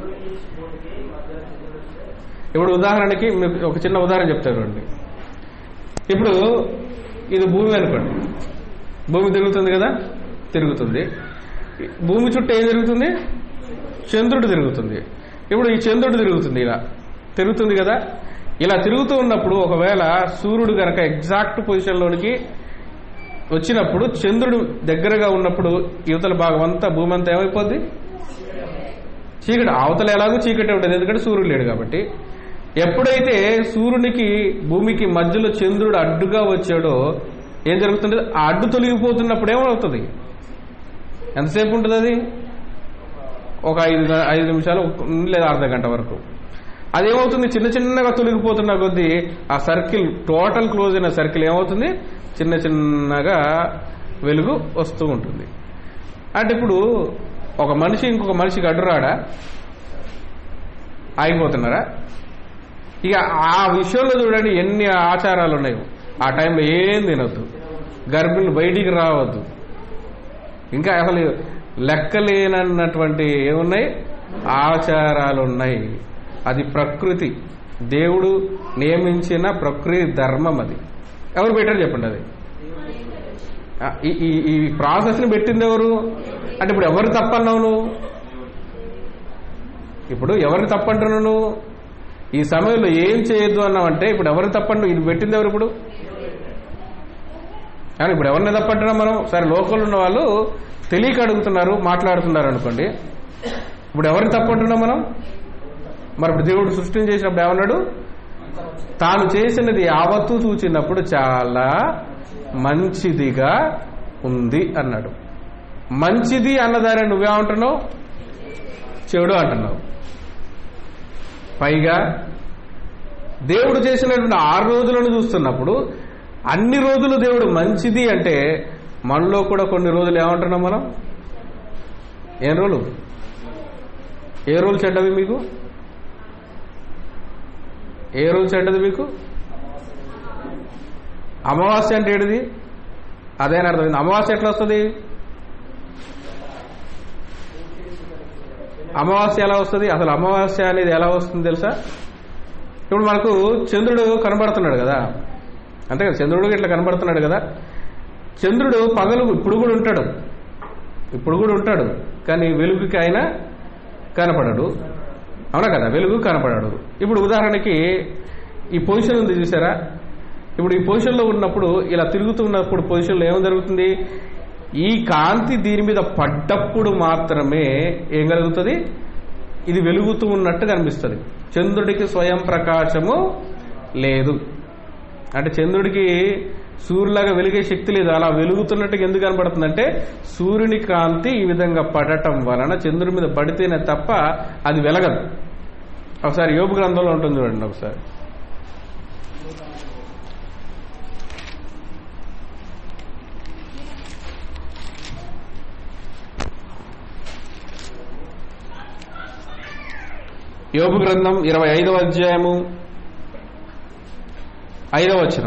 ఇప్పుడు ఉదాహరణకి మీకు ఒక చిన్న ఉదాహరణ చెప్తారు చూడండి ఇప్పుడు ఇది భూమి అనుకోండి భూమి తిరుగుతుంది కదా తిరుగుతుంది భూమి చుట్టూ ఏం జరుగుతుంది చంద్రుడు తిరుగుతుంది ఇప్పుడు ఈ చంద్రుడు తిరుగుతుంది ఇలా తిరుగుతుంది కదా ఇలా తిరుగుతూ ఉన్నప్పుడు ఒకవేళ సూర్యుడు గనక ఎగ్జాక్ట్ పొజిషన్లోనికి వచ్చినప్పుడు చంద్రుడు దగ్గరగా ఉన్నప్పుడు యువతల భాగం అంతా భూమి అంతా ఏమైపోద్ది చీకటి అవతల ఎలాగో చీకటి ఉంటుంది ఎందుకంటే సూర్యుడు లేడు కాబట్టి ఎప్పుడైతే సూర్యునికి భూమికి మధ్యలో చంద్రుడు అడ్డుగా వచ్చాడో ఏం జరుగుతుంది ఆ అడ్డు తొలగిపోతున్నప్పుడు ఏమవుతుంది ఎంతసేపు ఉంటుంది అది ఒక ఐదు గ- ఐదు నిమిషాలు ఒక- లేదా అర్ధ గంట వరకు అదేమవుతుంది చిన్న చిన్నగా తొలగిపోతున్న కొద్దీ ఆ సర్కిల్ టోటల్ క్లోజ్ అయిన సర్కిల్ ఏమవుతుంది చిన్న చిన్నగా వెలుగు వస్తూ ఉంటుంది అంటే ఇప్పుడు ఒక మనిషి ఇంకొక మనిషికి అడ్డురాడా ఆగిపోతున్నారా ఇక ఆ విషయంలో చూడండి ఎన్ని ఆచారాలు ఉన్నాయో ఆ టైంలో ఏం తినొద్దు గర్భిణులు బయటికి రావద్దు ఇంకా అసలు లెక్కలేనన్నటువంటి ఏమున్నాయి ఆచారాలు ఉన్నాయి అది ప్రకృతి దేవుడు నియమించిన ప్రకృతి ధర్మం అది ఎవరు పెట్టారు చెప్పండి అది ఆ, ఈ- ఈ ఈ ప్రాసెస్ని పెట్టింది ఎవరు అంటే ఇప్పుడు ఎవరు తప్పన్నావు నువ్వు ఇప్పుడు ఎవరిని తప్పంటున్నావు నువ్వు ఈ సమయంలో ఏం చేయొద్దు అన్నావంటే ఇప్పుడు ఎవరిని తప్పండు ఇది పెట్టింది ఎవరు ఇప్పుడు కానీ ఇప్పుడు ఎవరిని తప్పంటున్నాం మనం సరే లోకల్ ఉన్న వాళ్ళు తెలియక అడుగుతున్నారు మాట్లాడుతున్నారు అనుకోండి ఇప్పుడు ఎవరిని తప్పంటున్నాం మనం మరి ఇప్పుడు దేవుడు సృష్టిని చేసినప్పుడు ఏమన్నాడు తాను చేసినది యావత్తు చూచినప్పుడు చాలా మంచిదిగా ఉంది అన్నాడు మంచిది అన్నదాన్ని నువ్వేమంటున్నావు చెడు అంటున్నావు పైగా దేవుడు చేసినటువంటి ఆరు రోజులను చూస్తున్నప్పుడు అన్ని రోజులు దేవుడు మంచిది అంటే మనలో కూడా కొన్ని రోజులు ఏమంటున్నాం మనం ఏం రోజులు ఏ రోజులు చెడ్డవి మీకు ఏ రోజు చెడ్డది మీకు అమావాస్య అంటే ఏడిది అదేనా అర్థమైంది అమావాస్య ఎట్లా వస్తుంది అమావాస్య ఎలా వస్తుంది అసలు అమావాస్య అనేది ఎలా వస్తుంది తెలుసా ఇప్పుడు మనకు చంద్రుడు కనబడుతున్నాడు కదా అంతే కదా చంద్రుడు ఇట్లా కనబడుతున్నాడు కదా చంద్రుడు పగలు ఇప్పుడు కూడా ఉంటాడు ఇప్పుడు కూడా ఉంటాడు కానీ వెలుగుకి ఆయన కనపడడు అవునా కదా వెలుగు కనపడాడు ఇప్పుడు ఉదాహరణకి ఈ పొజిషన్ ఉంది చూసారా ఇప్పుడు ఈ పొజిషన్లో ఉన్నప్పుడు ఇలా తిరుగుతున్నప్పుడు పొజిషన్లో ఏం జరుగుతుంది ఈ కాంతి దీని మీద పడ్డప్పుడు మాత్రమే ఏం కలుగుతుంది ఇది వెలుగుతూ ఉన్నట్టు కనిపిస్తుంది చంద్రుడికి స్వయం ప్రకాశము లేదు అంటే చంద్రుడికి సూర్యులాగా వెలిగే శక్తి లేదు అలా వెలుగుతున్నట్టుగా ఎందుకు కనబడుతుందంటే సూర్యుని కాంతి ఈ విధంగా పడటం వలన చంద్రుడి మీద పడితేనే తప్ప అది వెలగదు ఒకసారి యోపు గ్రంథంలో ఉంటుంది చూడండి ఒకసారి యోపు గ్రంథం ఇరవై ఐదవ అధ్యాయము ఐదవ వచనం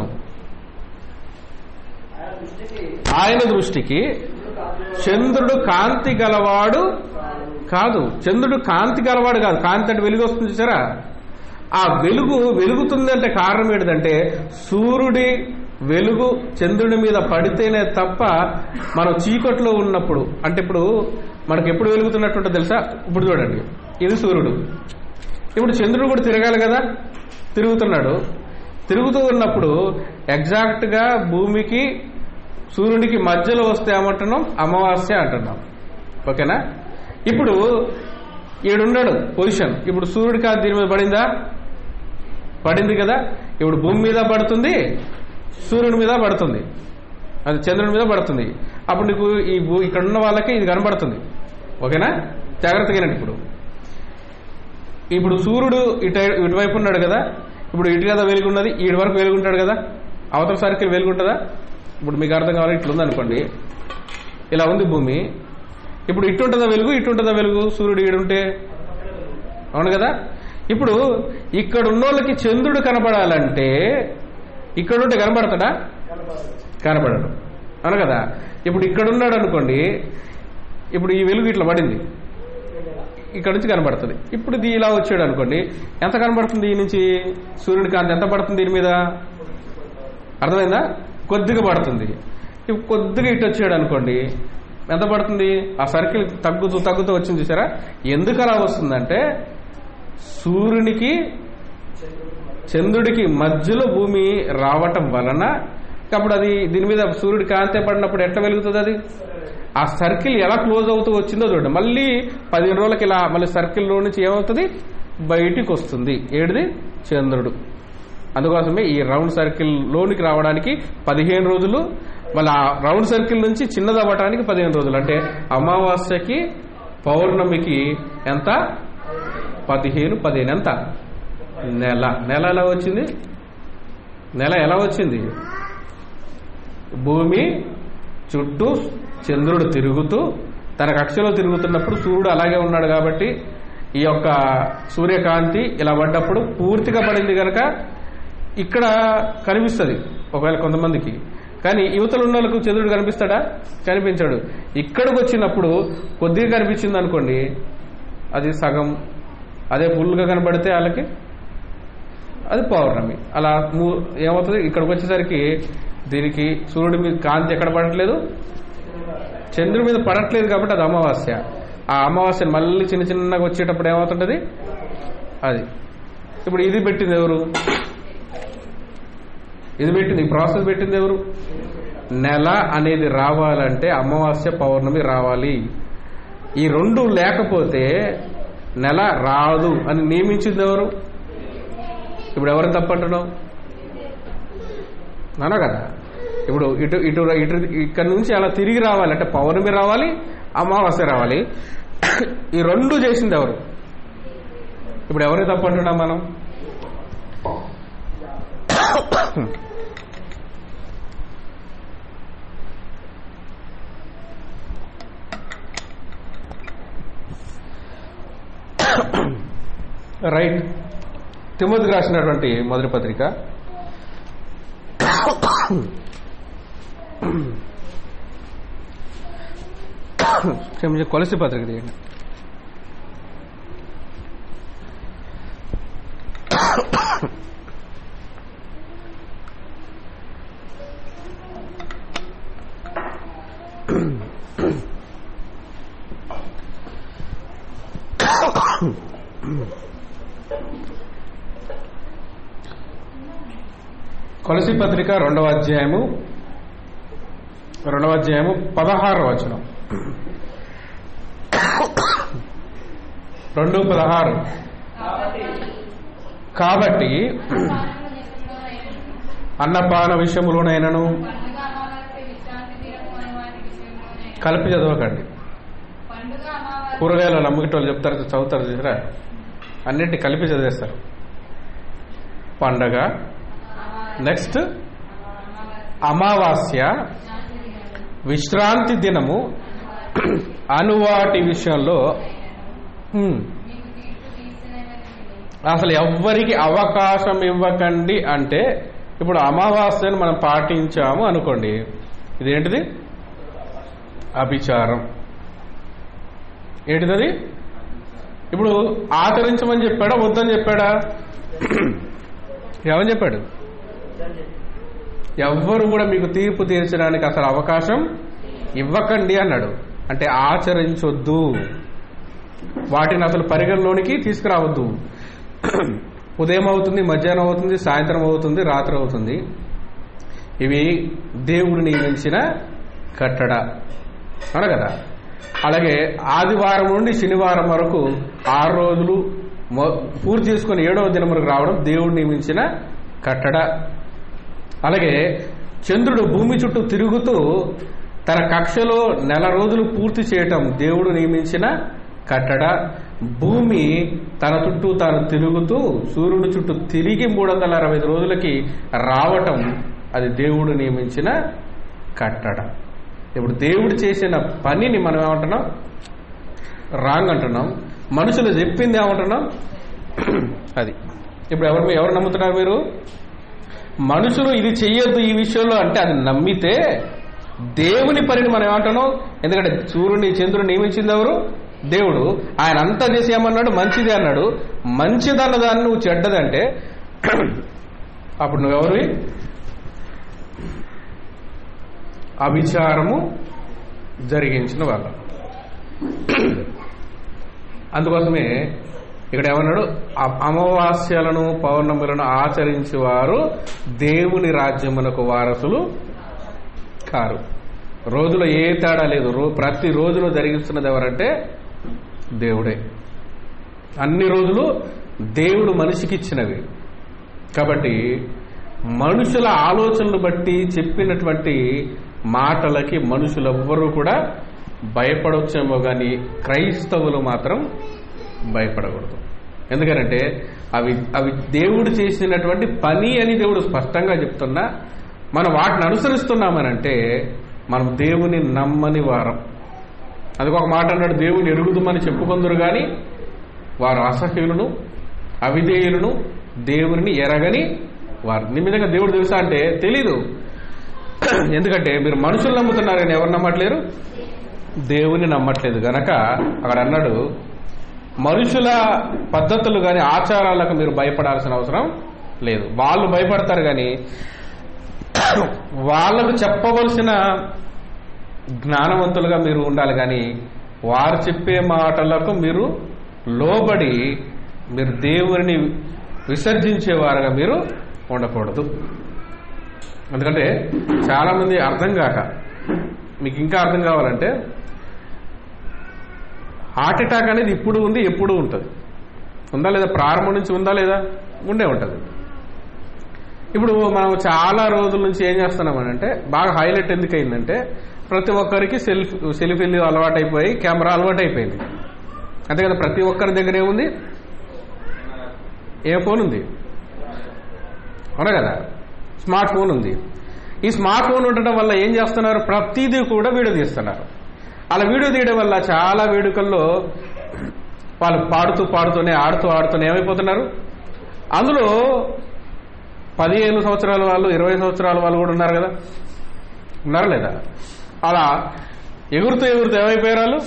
ఆయన దృష్టికి ఆయన దృష్టికి చంద్రుడు కాంతిలో చంద్రుడు కాంతి గలవాడు కాదు చంద్రుడు కాంతి గలవాడు కాదు కాంతి అంటే వెలుగు వస్తుంది చూసారా ఆ వెలుగు వెలుగుతుంది అంటే కారణం ఏంటంటే సూర్యుడి వెలుగు చంద్రుడి మీద పడితేనే తప్ప మనం చీకట్లో ఉన్నప్పుడు అంటే ఇప్పుడు మనకు ఎప్పుడు వెలుగుతున్నట్టుంటో తెలుసా ఇప్పుడు చూడండి ఇది సూర్యుడు ఇప్పుడు చంద్రుడు కూడా తిరగాలి కదా తిరుగుతున్నాడు తిరుగుతూ ఉన్నప్పుడు ఎగ్జాక్ట్ గా భూమికి సూర్యుడికి మధ్యలో వస్తే ఏమంటున్నాం అమావాస్య అంటున్నాం ఓకేనా ఇప్పుడు ఈడున్నాడు పొజిషన్ ఇప్పుడు సూర్యుడి కాదు దీని మీద పడిందా పడింది కదా ఇప్పుడు భూమి మీద పడుతుంది సూర్యుడి మీద పడుతుంది అది చంద్రుడి మీద పడుతుంది అప్పుడు నీకు ఈ భూ- ఇక్కడ ఉన్న వాళ్ళకి ఇది కనబడుతుంది ఓకేనా జాగ్రత్తగా వినండి ఇప్పుడు ఇప్పుడు సూర్యుడు ఇటు ఇటువైపు ఉన్నాడు కదా ఇప్పుడు ఇటు కదా వెలుగున్నది ఇటు వరకు వెలుగుంటాడు కదా అవతల సర్కిల్ వెలుగుంటుందా ఇప్పుడు మీకు అర్థం కావాలి ఇట్లా ఉందనుకోండి ఇలా ఉంది భూమి ఇప్పుడు ఇటు ఉంటుందా వెలుగు ఇటు ఉంటుందా వెలుగు సూర్యుడు ఈడుంటే అవును కదా ఇప్పుడు ఇక్కడ ఉన్నోళ్ళకి చంద్రుడు కనపడాలంటే ఇక్కడ ఉంటే కనపడతాడా కనపడడు అవును కదా ఇప్పుడు ఇక్కడ ఉన్నాడు అనుకోండి ఇప్పుడు ఈ వెలుగు ఇట్లా పడింది ఇక్కడ నుంచి కనబడుతుంది ఇప్పుడు ఇది ఇలా వచ్చాడు అనుకోండి ఎంత కనబడుతుంది ఈ నుంచి సూర్యుడి కాంతి ఎంత పడుతుంది దీని మీద అర్థమైందా కొద్దిగా పడుతుంది ఇప్పుడు కొద్దిగా ఇటు వచ్చాడు అనుకోండి ఎంత పడుతుంది ఆ సర్కిల్ తగ్గుతూ తగ్గుతూ వచ్చింది చూసారా ఎందుకు అలా వస్తుందంటే సూర్యునికి చంద్రుడికి మధ్యలో భూమి రావటం వలన అప్పుడు అది దీని మీద సూర్యుడి కాంతి పడినప్పుడు ఎట్లా వెలుగుతుంది అది ఆ సర్కిల్ ఎలా క్లోజ్ అవుతూ వచ్చిందో చూడండి మళ్ళీ పదిహేను రోజులకి ఇలా మళ్ళీ సర్కిల్లో నుంచి ఏమవుతుంది బయటికి వస్తుంది ఏడిది చంద్రుడు అందుకోసమే ఈ రౌండ్ సర్కిల్ లోనికి రావడానికి పదిహేను రోజులు మళ్ళీ ఆ రౌండ్ సర్కిల్ నుంచి చిన్నది అవ్వడానికి పదిహేను రోజులు అంటే అమావాస్యకి పౌర్ణమికి ఎంత పదిహేను పదిహేను ఎంత నెల నెల ఎలా వచ్చింది నెల ఎలా వచ్చింది భూమి చుట్టూ చంద్రుడు తిరుగుతూ తన కక్షలో తిరుగుతున్నప్పుడు సూర్యుడు అలాగే ఉన్నాడు కాబట్టి ఈ యొక్క సూర్యకాంతి ఇలా పడ్డప్పుడు పూర్తిగా పడింది కనుక ఇక్కడ కనిపిస్తుంది ఒకవేళ కొంతమందికి కానీ యువతలు ఉన్న వాళ్ళకు చంద్రుడు కనిపిస్తాడా కనిపించాడు ఇక్కడికి వచ్చినప్పుడు కొద్దిగా కనిపించింది అనుకోండి అది సగం అదే ఫుల్గా కనబడితే వాళ్ళకి అది పౌర్ణమి అలా మూ- ఏమవుతుంది ఇక్కడికి వచ్చేసరికి దీనికి సూర్యుడి మీద కాంతి ఎక్కడ పడట్లేదు చంద్రుడి మీద పడట్లేదు కాబట్టి అది అమావాస్య ఆ అమావాస్య మళ్ళీ చిన్న చిన్నగా వచ్చేటప్పుడు ఏమవుతుంటది అది ఇప్పుడు ఇది పెట్టింది ఎవరు ఇది పెట్టింది ఈ ప్రాసెస్ పెట్టింది ఎవరు నెల అనేది రావాలంటే అమావాస్య పౌర్ణమి రావాలి ఈ రెండు లేకపోతే నెల రాదు అని నియమించింది ఎవరు ఇప్పుడు ఎవరిని తప్పంటున్నావు అన్నా కదా ఇప్పుడు ఇటు ఇటు ఇటు ఇక్కడ నుంచి అలా తిరిగి రావాలి అంటే పౌర్ణమి రావాలి అమావాస్య రావాలి ఈ రెండు చేసింది ఎవరు ఇప్పుడు ఎవరిని తప్పంటున్నాం మనం రైట్ తిమ్మతికి రాసినటువంటి మొదటి పత్రిక క్షమించి కొలసి పత్రిక తీయండి కొలసి పత్రిక రెండవ అధ్యాయము రెండవ అధ్యాయము పదహారు వచనం రెండు పదహారు కాబట్టి కాబట్టి పానము నిపుణులైనను, అన్నపాన విషయములోనైనను పండుగ అమావాస్య విశ్రాంతి దినము అను వాటి విషయంలోనైనను, కలిపి చదవకండి పండుగ అమావాస్య కూరగాయలు నమ్ముకేటోళ్ళు చెప్తారు చదువుతారు చూసారా అన్నిటిని కలిపి చదివేస్తారు పండగ అమావాస్య నెక్స్ట్ అమావాస్య అమావాస్య విశ్రాంతి దినము విశ్రాంతి దినము అనువాటి విషయంలో హ్మ్, మీకు తీర్పు తీసినదని అసలు ఎవ్వరికి అవకాశం ఇవ్వకండి అంటే ఇప్పుడు అమావాస్యను మనం పాటించాము అనుకోండి ఇదేంటిది అభిచారం ఏంటిది ఇప్పుడు ఆచరించమని చెప్పాడా వద్దని చెప్పాడా ఏమని చెప్పాడు ఎవ్వరు కూడా మీకు తీర్పు తీర్చడానికి అసలు అవకాశం ఇవ్వకండి అన్నాడు అంటే ఆచరించొద్దు వాటిని అసలు పరిగణలోనికి తీసుకురావద్దు ఉదయం అవుతుంది మధ్యాహ్నం అవుతుంది సాయంత్రం అవుతుంది రాత్రి అవుతుంది ఇవి దేవుడు నియమించిన కట్టడ అవును కదా అలాగే ఆదివారం నుండి శనివారం వరకు ఆరు రోజులు మొ- పూర్తి చేసుకుని ఏడవ దినం వరకు రావడం దేవుడు నియమించిన కట్టడ అలాగే చంద్రుడు భూమి చుట్టూ తిరుగుతూ తన కక్షలో నెల రోజులు పూర్తి చేయటం దేవుడు నియమించిన కట్టడ భూమి తన చుట్టూ తాను తిరుగుతూ సూర్యుడు చుట్టూ తిరిగి మూడు వందల అరవై ఐదు రోజులకి రావటం అది దేవుడు నియమించిన కట్టడ ఇప్పుడు దేవుడు చేసిన పనిని మనం ఏమంటున్నాం రాంగ్ అంటున్నాం మనుషులు చెప్పింది ఏమంటున్నాం అది ఇప్పుడు ఎవరు ఎవరు నమ్ముతున్నారు మీరు మనుషులు ఇది చెయ్యొద్దు ఈ విషయంలో అంటే అది నమ్మితే దేవుని పనిని మనం ఏమంటున్నాం ఎందుకంటే సూర్యుని చంద్రుని నియమించింది ఎవరు దేవుడు ఆయన అంతా చేసి ఏమన్నాడు మంచిది అన్నాడు మంచిదన్న దాన్ని నువ్వు చెడ్డదంటే అప్పుడు నువ్వెవరివి అభిచారము జరిగించిన వాళ్ళ అందుకోసమే ఇక్కడ ఏమన్నాడు అ- అమావాస్యలను పౌర్ణములను ఆచరించి వారు దేవుని రాజ్యమునకు వారసులు కారు రోజులో ఏ తేడా లేదు రో ప్రతి రోజులో జరిగిస్తున్నది ఎవరంటే దేవుడే అన్ని రోజులు దేవుడు మనిషికి ఇచ్చినవి కాబట్టి మనుషుల ఆలోచనలు బట్టి చెప్పినటువంటి మాటలకి మనుషులెవ్వరూ కూడా భయపడవచ్చేమో కానీ క్రైస్తవులు మాత్రం భయపడకూడదు ఎందుకనంటే అవి అవి దేవుడు చేసినటువంటి పని అని దేవుడు స్పష్టంగా చెప్తున్నా మనం వాటిని అనుసరిస్తున్నామనంటే మనం దేవుని నమ్మని వారం అది ఒక మాట అన్నాడు దేవుని ఎరుగుదమని చెప్పుకుందరు కానీ వారు అసహ్యులను అవిధేయులను దేవుని ఎరగని వారు నిమిదంగా దేవుడు తెలుసా అంటే తెలీదు ఎందుకంటే మీరు మనుషులు నమ్ముతున్నారు కానీ ఎవరు నమ్మట్లేరు దేవుని నమ్మట్లేదు గనక అక్కడ అన్నాడు మనుషుల పద్ధతులు కానీ ఆచారాలకు మీరు భయపడాల్సిన అవసరం లేదు వాళ్ళు భయపడతారు కానీ వాళ్ళకు చెప్పవలసిన జ్ఞానవంతులుగా మీరు ఉండాలి కానీ వారు చెప్పే మాటలకు మీరు లోబడి మీరు దేవుని విసర్జించేవారుగా మీరు ఉండకూడదు ఎందుకంటే చాలా మంది అర్థం కాక మీకు ఇంకా అర్థం కావాలంటే హార్ట్ అటాక్ అనేది ఇప్పుడు ఉంది ఎప్పుడు ఉంటుంది ఉందా లేదా ప్రారంభం నుంచి ఉందా లేదా ఉండే ఉంటుంది ఇప్పుడు మనం చాలా రోజుల నుంచి ఏం చేస్తున్నామనంటే బాగా హైలైట్ ఎందుకు అయిందంటే ప్రతి ఒక్కరికి సెల్ఫ్ సెల్ఫీలు అలవాటు అయిపోయి కెమెరా అలవాటు అయిపోయింది అంతే కదా ప్రతి ఒక్కరి దగ్గర ఏముంది ఏ ఫోన్ ఉంది అవునా కదా స్మార్ట్ ఫోన్ ఉంది ఈ స్మార్ట్ ఫోన్ ఉండటం వల్ల ఏం చేస్తున్నారు ప్రతిదీ కూడా వీడియో తీస్తున్నారు అలా వీడియో తీయడం వల్ల చాలా వేడుకల్లో వాళ్ళు పాడుతూ పాడుతూనే ఆడుతూ ఆడుతూనే ఏమైపోతున్నారు అందులో పదిహేను సంవత్సరాల వాళ్ళు ఇరవై సంవత్సరాల వాళ్ళు కూడా ఉన్నారు కదా ఉన్నారు లేదా అలా ఎగురుతూ ఎగురుతూ ఏమైపోయారు వాళ్ళు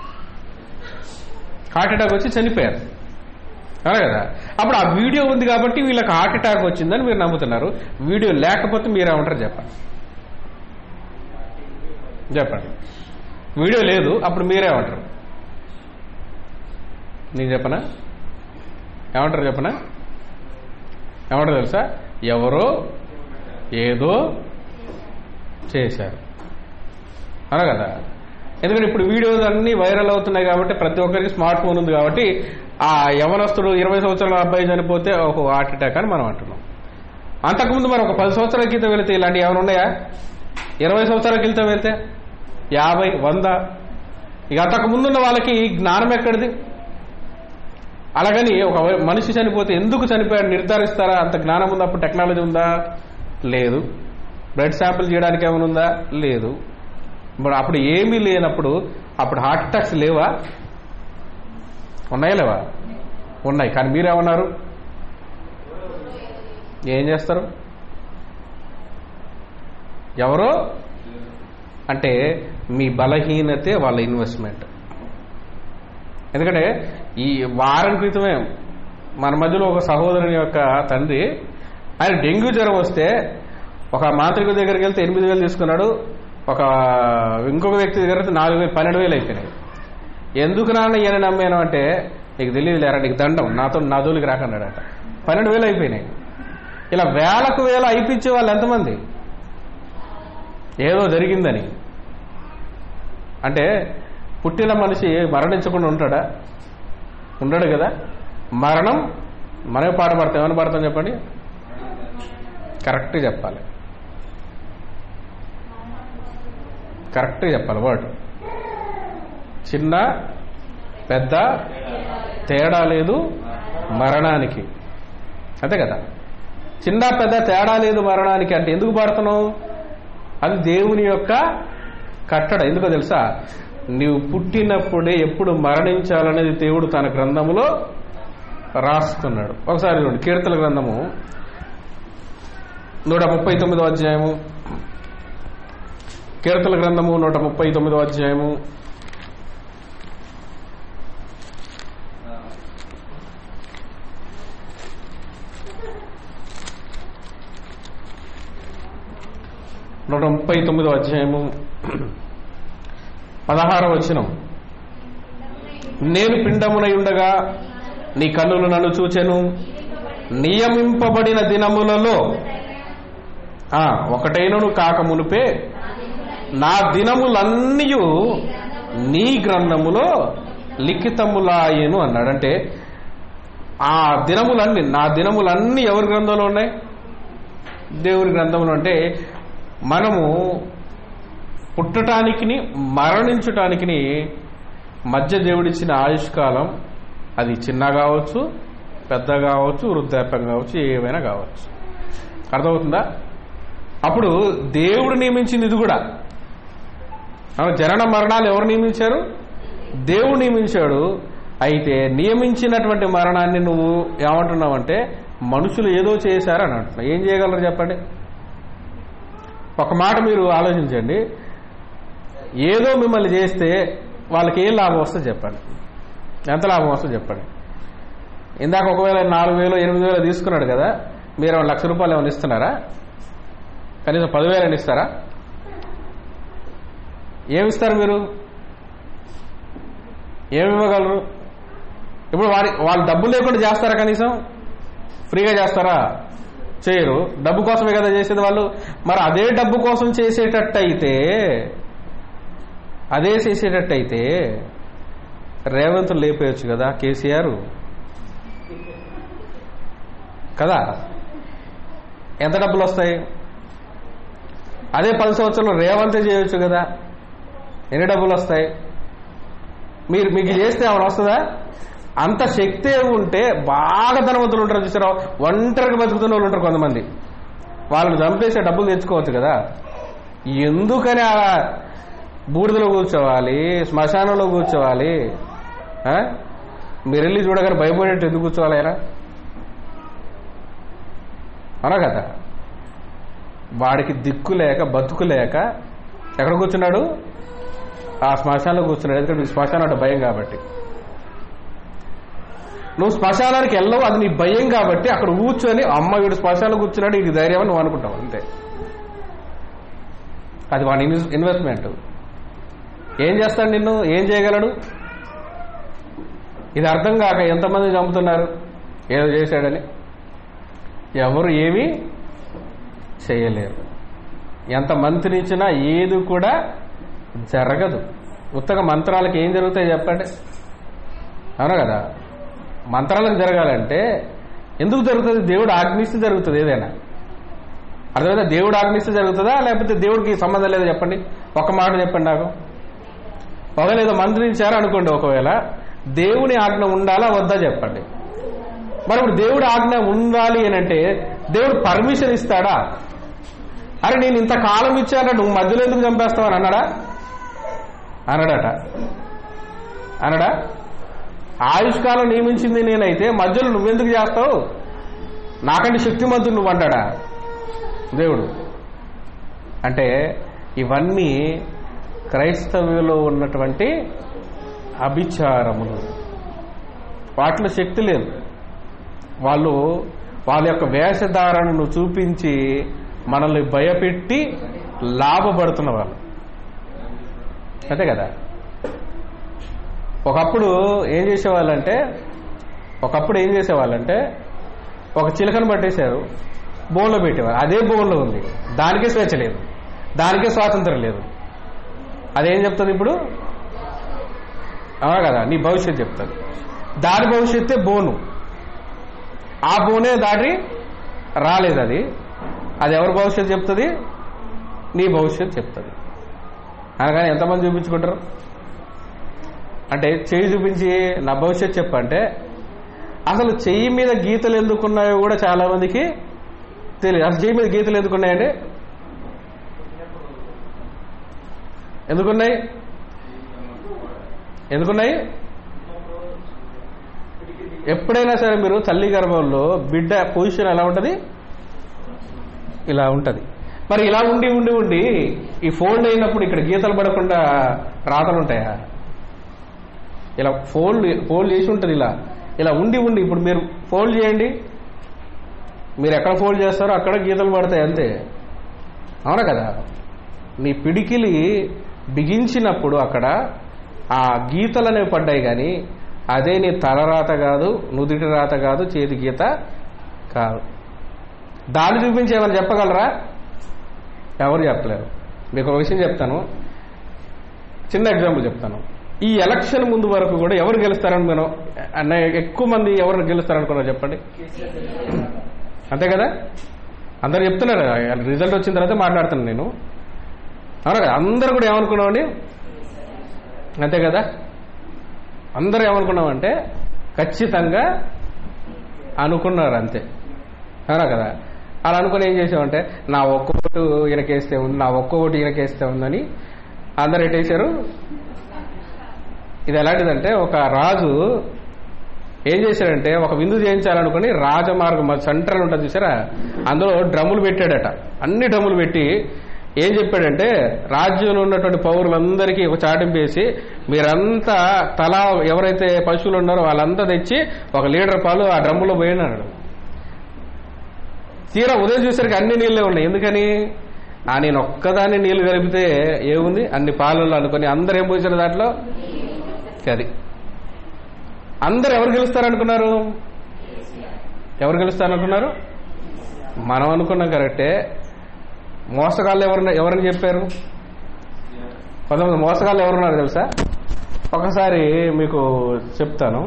హార్ట్ అటాక్ వచ్చి చనిపోయారు అవునా కదా అప్పుడు ఆ వీడియో ఉంది కాబట్టి వీళ్ళకి హార్ట్ అటాక్ వచ్చిందని మీరు నమ్ముతున్నారు వీడియో లేకపోతే మీరేమంటారు చెప్పండి చెప్పండి వీడియో లేదు అప్పుడు మీరేమంటారు నేను చెప్పనా ఏమంటారు చెప్పనా ఏమంటారు తెలుసా ఎవరో ఏదో చేశారు అన కదా ఎందుకంటే ఇప్పుడు వీడియోస్ అన్ని వైరల్ అవుతున్నాయి కాబట్టి ప్రతి ఒక్కరికి స్మార్ట్ ఫోన్ ఉంది కాబట్టి ఆ యవనస్తుడు ఇరవై సంవత్సరాల అబ్బాయి చనిపోతే ఒక హార్ట్ అటాక్ అని మనం అంటున్నాం అంతకుముందు మరి ఒక పది సంవత్సరాల క్రితం వెళితే ఇలాంటివి ఏమైనా ఉన్నాయా ఇరవై సంవత్సరాల క్రితం వెళ్తే యాభై వంద ఇక అంతకు ముందున్న వాళ్ళకి జ్ఞానం ఎక్కడిది అలాగని ఒక మనిషి చనిపోతే ఎందుకు చనిపోయాడు నిర్ధారిస్తారా అంత జ్ఞానం ఉందా అప్పుడు టెక్నాలజీ ఉందా లేదు బ్లడ్ శాంపిల్ చేయడానికి ఏమైనా ఉందా లేదు ఇప్పుడు అప్పుడు ఏమీ లేనప్పుడు అప్పుడు హార్ట్ అటాక్స్ లేవా ఉన్నాయా లేవా ఉన్నాయి కానీ మీరేమన్నారు ఏం చేస్తారు ఎవరో అంటే మీ బలహీనతే వాళ్ళ ఇన్వెస్ట్మెంట్ ఎందుకంటే ఈ వారం క్రితమే మన మధ్యలో ఒక సహోదరుని యొక్క తండ్రి ఆయన డెంగ్యూ జ్వరం వస్తే ఒక మాంత్రికుడి దగ్గరికి వెళ్తే ఎనిమిది వేలు తీసుకున్నాడు ఒక ఇంకొక వ్యక్తి దగ్గర అయితే నాలుగు వేలు పన్నెండు వేలు అయిపోయినాయి ఎందుకు నాన్న ఈయన నమ్మాను అంటే నీకు తెలియదు లేరా నీకు దండం నాతో నా జోలికి రాకన్నాడట పన్నెండు వేలు అయిపోయినాయి ఇలా వేలకు వేల అయిపించే వాళ్ళు ఎంతమంది ఏదో జరిగిందని అంటే పుట్టిన మనిషి మరణించకుండా ఉంటాడా ఉండడు కదా మరణం మనమే పాట పడతాం ఏమైనా పడతాం చెప్పండి కరెక్ట్గా చెప్పాలి కరెక్ట్గా చెప్పాలి వర్డ్ చిన్న పెద్ద తేడా లేదు మరణానికి అంతే కదా చిన్న పెద్ద తేడా లేదు మరణానికి అంటే ఎందుకు పాడుతున్నావు అది దేవుని యొక్క కట్టడ ఎందుకో తెలుసా నీవు పుట్టినప్పుడే ఎప్పుడు మరణించాలనేది దేవుడు తన గ్రంథములో రాసుకున్నాడు ఒకసారి చూడండి కీర్తన గ్రంథము నూట ముప్పై తొమ్మిదో అధ్యాయము కీర్తన గ్రంథము నూట ముప్పై తొమ్మిదో అధ్యాయము నూట ముప్పై తొమ్మిదో అధ్యాయము పదహారవ వచనం నేను పిండమునై ఉండగా నీ కన్నులు నన్ను చూచెను నియమింపబడిన దినములలో ఆ, ఒకటైనను కాక మునిపే నా దినములన్నీ నీ గ్రంథములో లిఖితములాయను అన్నాడు అంటే ఆ దినములన్నీ నా దినములన్నీ ఎవరి గ్రంథంలో ఉన్నాయి దేవుని గ్రంథంలో అంటే మనము పుట్టటానికి మరణించటానికి మధ్య దేవుడిచ్చిన ఆయుష్కాలం అది చిన్న కావచ్చు పెద్ద కావచ్చు వృద్ధాప్యం కావచ్చు ఏమైనా కావచ్చు అర్థమవుతుందా అప్పుడు దేవుడు నియమించింది ఇది కూడా ఆ జనన మరణాలు ఎవరు నియమించారు దేవుడు నియమించాడు అయితే నియమించినటువంటి మరణాన్ని నువ్వు ఏమంటున్నావంటే మనుషులు ఏదో చేశారని అంటున్నావు ఏం చేయగలరు చెప్పండి ఒక మాట మీరు ఆలోచించండి ఏదో మిమ్మల్ని చేస్తే వాళ్ళకి ఏం లాభం వస్తుందో చెప్పండి ఎంత లాభం వస్తుందో చెప్పండి ఇందాక ఒకవేళ నాలుగు వేలు ఎనిమిది వేలు తీసుకున్నాడు కదా మీరు ఏమైనా లక్ష రూపాయలు ఏమైనా ఇస్తున్నారా కనీసం పదివేలు ఇస్తారా ఏమిస్తారు మీరు ఏమి ఇవ్వగలరు ఇప్పుడు వారి వాళ్ళు డబ్బు లేకుండా చేస్తారా కనీసం ఫ్రీగా చేస్తారా చేయరు డబ్బు కోసమే కదా చేసేది వాళ్ళు మరి అదే డబ్బు కోసం చేసేటట్టయితే అదే చేసేటట్టయితే రేవంత్ లేపేయచ్చు కదా కేసీఆర్ కదా ఎంత డబ్బులు వస్తాయి అదే పది సంవత్సరాలు రేవంతే చేయొచ్చు కదా ఎన్ని డబ్బులు వస్తాయి మీరు మీకు చేస్తే ఏమైనా వస్తుందా అంత శక్తి ఉంటే బాగా ధనవంతులు ఉంటారు చూసారా ఒంటరిగా బతుకుతున్న వాళ్ళు ఉంటారు కొంతమంది వాళ్ళని చంపేసే డబ్బులు తెచ్చుకోవచ్చు కదా ఎందుకని ఆ బూడిదలో కూర్చోవాలి శ్మశానంలో కూర్చోవాలి ఆ? మీరు వెళ్ళి చూడగానే భయపడేట్టు ఎందుకు కూర్చోవాలి ఆయన అవునా కదా వాడికి దిక్కు లేక బతుకు లేక ఎక్కడ కూర్చున్నాడు ఆ శ్మశానంలో కూర్చున్నాడు ఎందుకంటే మీకు శ్మశానం అంటే భయం కాబట్టి నువ్వు శ్మశానానికి వెళ్ళవు అది నీ భయం కాబట్టి అక్కడ కూర్చొని అమ్మ వీడు శ్మశానంలో కూర్చున్నాడు ఇది ధైర్యం అని నువ్వు అనుకుంటావు అంతే అది వాడి ఇన్వెస్- ఇన్వెస్ట్మెంట్ ఏం చేస్తాడు నిన్ను ఏం చేయగలడు ఇది అర్థం కాక ఎంతమంది చంపుతున్నారు ఏదో చేశాడని ఎవరు ఏమీ చేయలేరు ఎంత మంత్రిచ్చినా ఏది కూడా జరగదు ఉత్తగా మంత్రాలకు ఏం జరుగుతాయి చెప్పండి అవునా కదా మంత్రాలకు జరగాలంటే ఎందుకు జరుగుతుంది దేవుడు ఆజ్ఞిస్తే జరుగుతుంది ఏదైనా అర్థమైతే దేవుడు ఆజ్ఞిస్తే జరుగుతుందా లేకపోతే దేవుడికి సంబంధం లేదా చెప్పండి ఒక మాట చెప్పండి నాకు ఒకవేళ ఏదో మంత్రించారు అనుకోండి ఒకవేళ దేవుని ఆజ్ఞ ఉండాలా వద్దా చెప్పండి మరి ఇప్పుడు దేవుడి ఆజ్ఞ ఉండాలి అని అంటే దేవుడు పర్మిషన్ ఇస్తాడా అరే నేను ఇంత కాలం ఇచ్చాక నువ్వు మధ్యలో ఎందుకు చంపేస్తావు అని అన్నాడా అనడట అనడా ఆయుష్కాలం నియమించింది నేనైతే మధ్యలో నువ్వెందుకు చేస్తావు నాకంటే శక్తిమంతుడు నువ్వు అంటాడా దేవుడు అంటే ఇవన్నీ క్రైస్తవ్యంలో ఉన్నటువంటి అభిచారములు వాటిలో శక్తి లేదు వాళ్ళు వాళ్ళ యొక్క వేషధారణను చూపించి మనల్ని భయపెట్టి లాభపడుతున్న వాళ్ళు అంతే కదా ఒకప్పుడు ఏం చేసేవాళ్ళంటే ఒకప్పుడు ఏం చేసేవాళ్ళంటే ఒక చిలకను పట్టేశారు బోన్లో పెట్టేవారు అదే బోన్లో ఉంది దానికే స్వేచ్ఛ లేదు దానికే స్వాతంత్రం లేదు అదేం చెప్తుంది ఇప్పుడు అవునా కదా నీ భవిష్యత్తు చెప్తుంది దాని భవిష్యత్తే బోను ఆ బోనే దాటి రాలేదు అది అది ఎవరి భవిష్యత్తు చెప్తుంది నీ భవిష్యత్తు చెప్తుంది అనగానే ఎంతమంది చూపించుకుంటారు అంటే చెయ్యి చూపించి నా భవిష్యత్తు చెప్పంటే అసలు చెయ్యి మీద గీతలు ఎందుకున్నాయో కూడా చాలా మందికి తెలియదు అసలు చెయ్యి మీద గీతలు ఎందుకున్నాయండి ఎందుకున్నాయి ఎందుకున్నాయి ఎప్పుడైనా సరే మీరు తల్లి గర్భంలో బిడ్డ పొజిషన్ ఎలా ఉంటుంది ఇలా ఉంటుంది మరి ఇలా ఉండి ఉండి ఉండి ఈ ఫోల్డ్ అయినప్పుడు ఇక్కడ గీతలు పడకుండా రాతలు ఉంటాయా ఇలా ఫోల్డ్ ఫోల్డ్ చేసి ఉంటుంది ఇలా ఇలా ఉండి ఉండి ఇప్పుడు మీరు ఫోల్డ్ చేయండి మీరు ఎక్కడ ఫోల్డ్ చేస్తారో అక్కడ గీతలు పడతాయి అంతే అవునా కదా నీ పిడికిలి బిగించినప్పుడు అక్కడ ఆ గీతలు అనేవి పడ్డాయి కానీ అదే నీ తలరాత కాదు నుదిటి రాత కాదు చేతి గీత కాదు దాన్ని చూపించి ఏమైనా చెప్పగలరా ఎవరు చెప్పలేరు మీకు ఒక విషయం చెప్తాను చిన్న ఎగ్జాంపుల్ చెప్తాను ఈ ఎలక్షన్ ముందు వరకు కూడా ఎవరు గెలుస్తారని మనం అన్న ఎక్కువ మంది ఎవరు గెలుస్తారనుకున్నారు చెప్పండి అంతే కదా అందరు చెప్తున్నారు రిజల్ట్ వచ్చిన తర్వాత మాట్లాడుతున్నాను నేను అవునా కదా అందరు కూడా ఏమనుకున్నామండి అంతే కదా అందరూ ఏమనుకున్నామంటే ఖచ్చితంగా అనుకున్నారు అంతే అవునా కదా అలా అనుకుని ఏం చేసామంటే నా ఒక్క ఓటు ఈయనకేస్తే ఉంది నా ఒక్క ఓటు ఈయనకేస్తే ఉందని అందరు ఎట్టేశారు ఇది ఎలాంటిదంటే ఒక రాజు ఏం చేశాడంటే ఒక విందు చేయించాలనుకుని రాజమార్గం సెంట్రల్ ఉంటుంది చూసారా అందులో డ్రమ్ములు పెట్టాడట అన్ని డ్రమ్ములు పెట్టి ఏం చెప్పాడంటే రాజ్యంలో ఉన్నటువంటి పౌరులందరికీ ఒక చాటింపు వేసి మీరంతా తలా ఎవరైతే పశువులు ఉన్నారో వాళ్ళంతా తెచ్చి ఒక లీటర్ పాలు ఆ డ్రమ్ములో పోయినాడు తీరా ఉదయం చూసరికి అన్ని నీళ్ళే ఉన్నాయి ఎందుకని ఆ నేను ఒక్కదాన్ని నీళ్లు కలిపితే ఏముంది అన్ని పాలల్లో అనుకుని అందరు ఏం పోసారు దాంట్లో అది అందరు ఎవరు గెలుస్తారనుకున్నారు ఎవరు గెలుస్తారనుకున్నారు మనం అనుకున్నాం కరెక్టే మోసగాళ్ళు ఎవరు ఎవరని చెప్పారు కొంతమంది మోసగాళ్ళు ఎవరున్నారు తెలుసా ఒకసారి మీకు చెప్తాను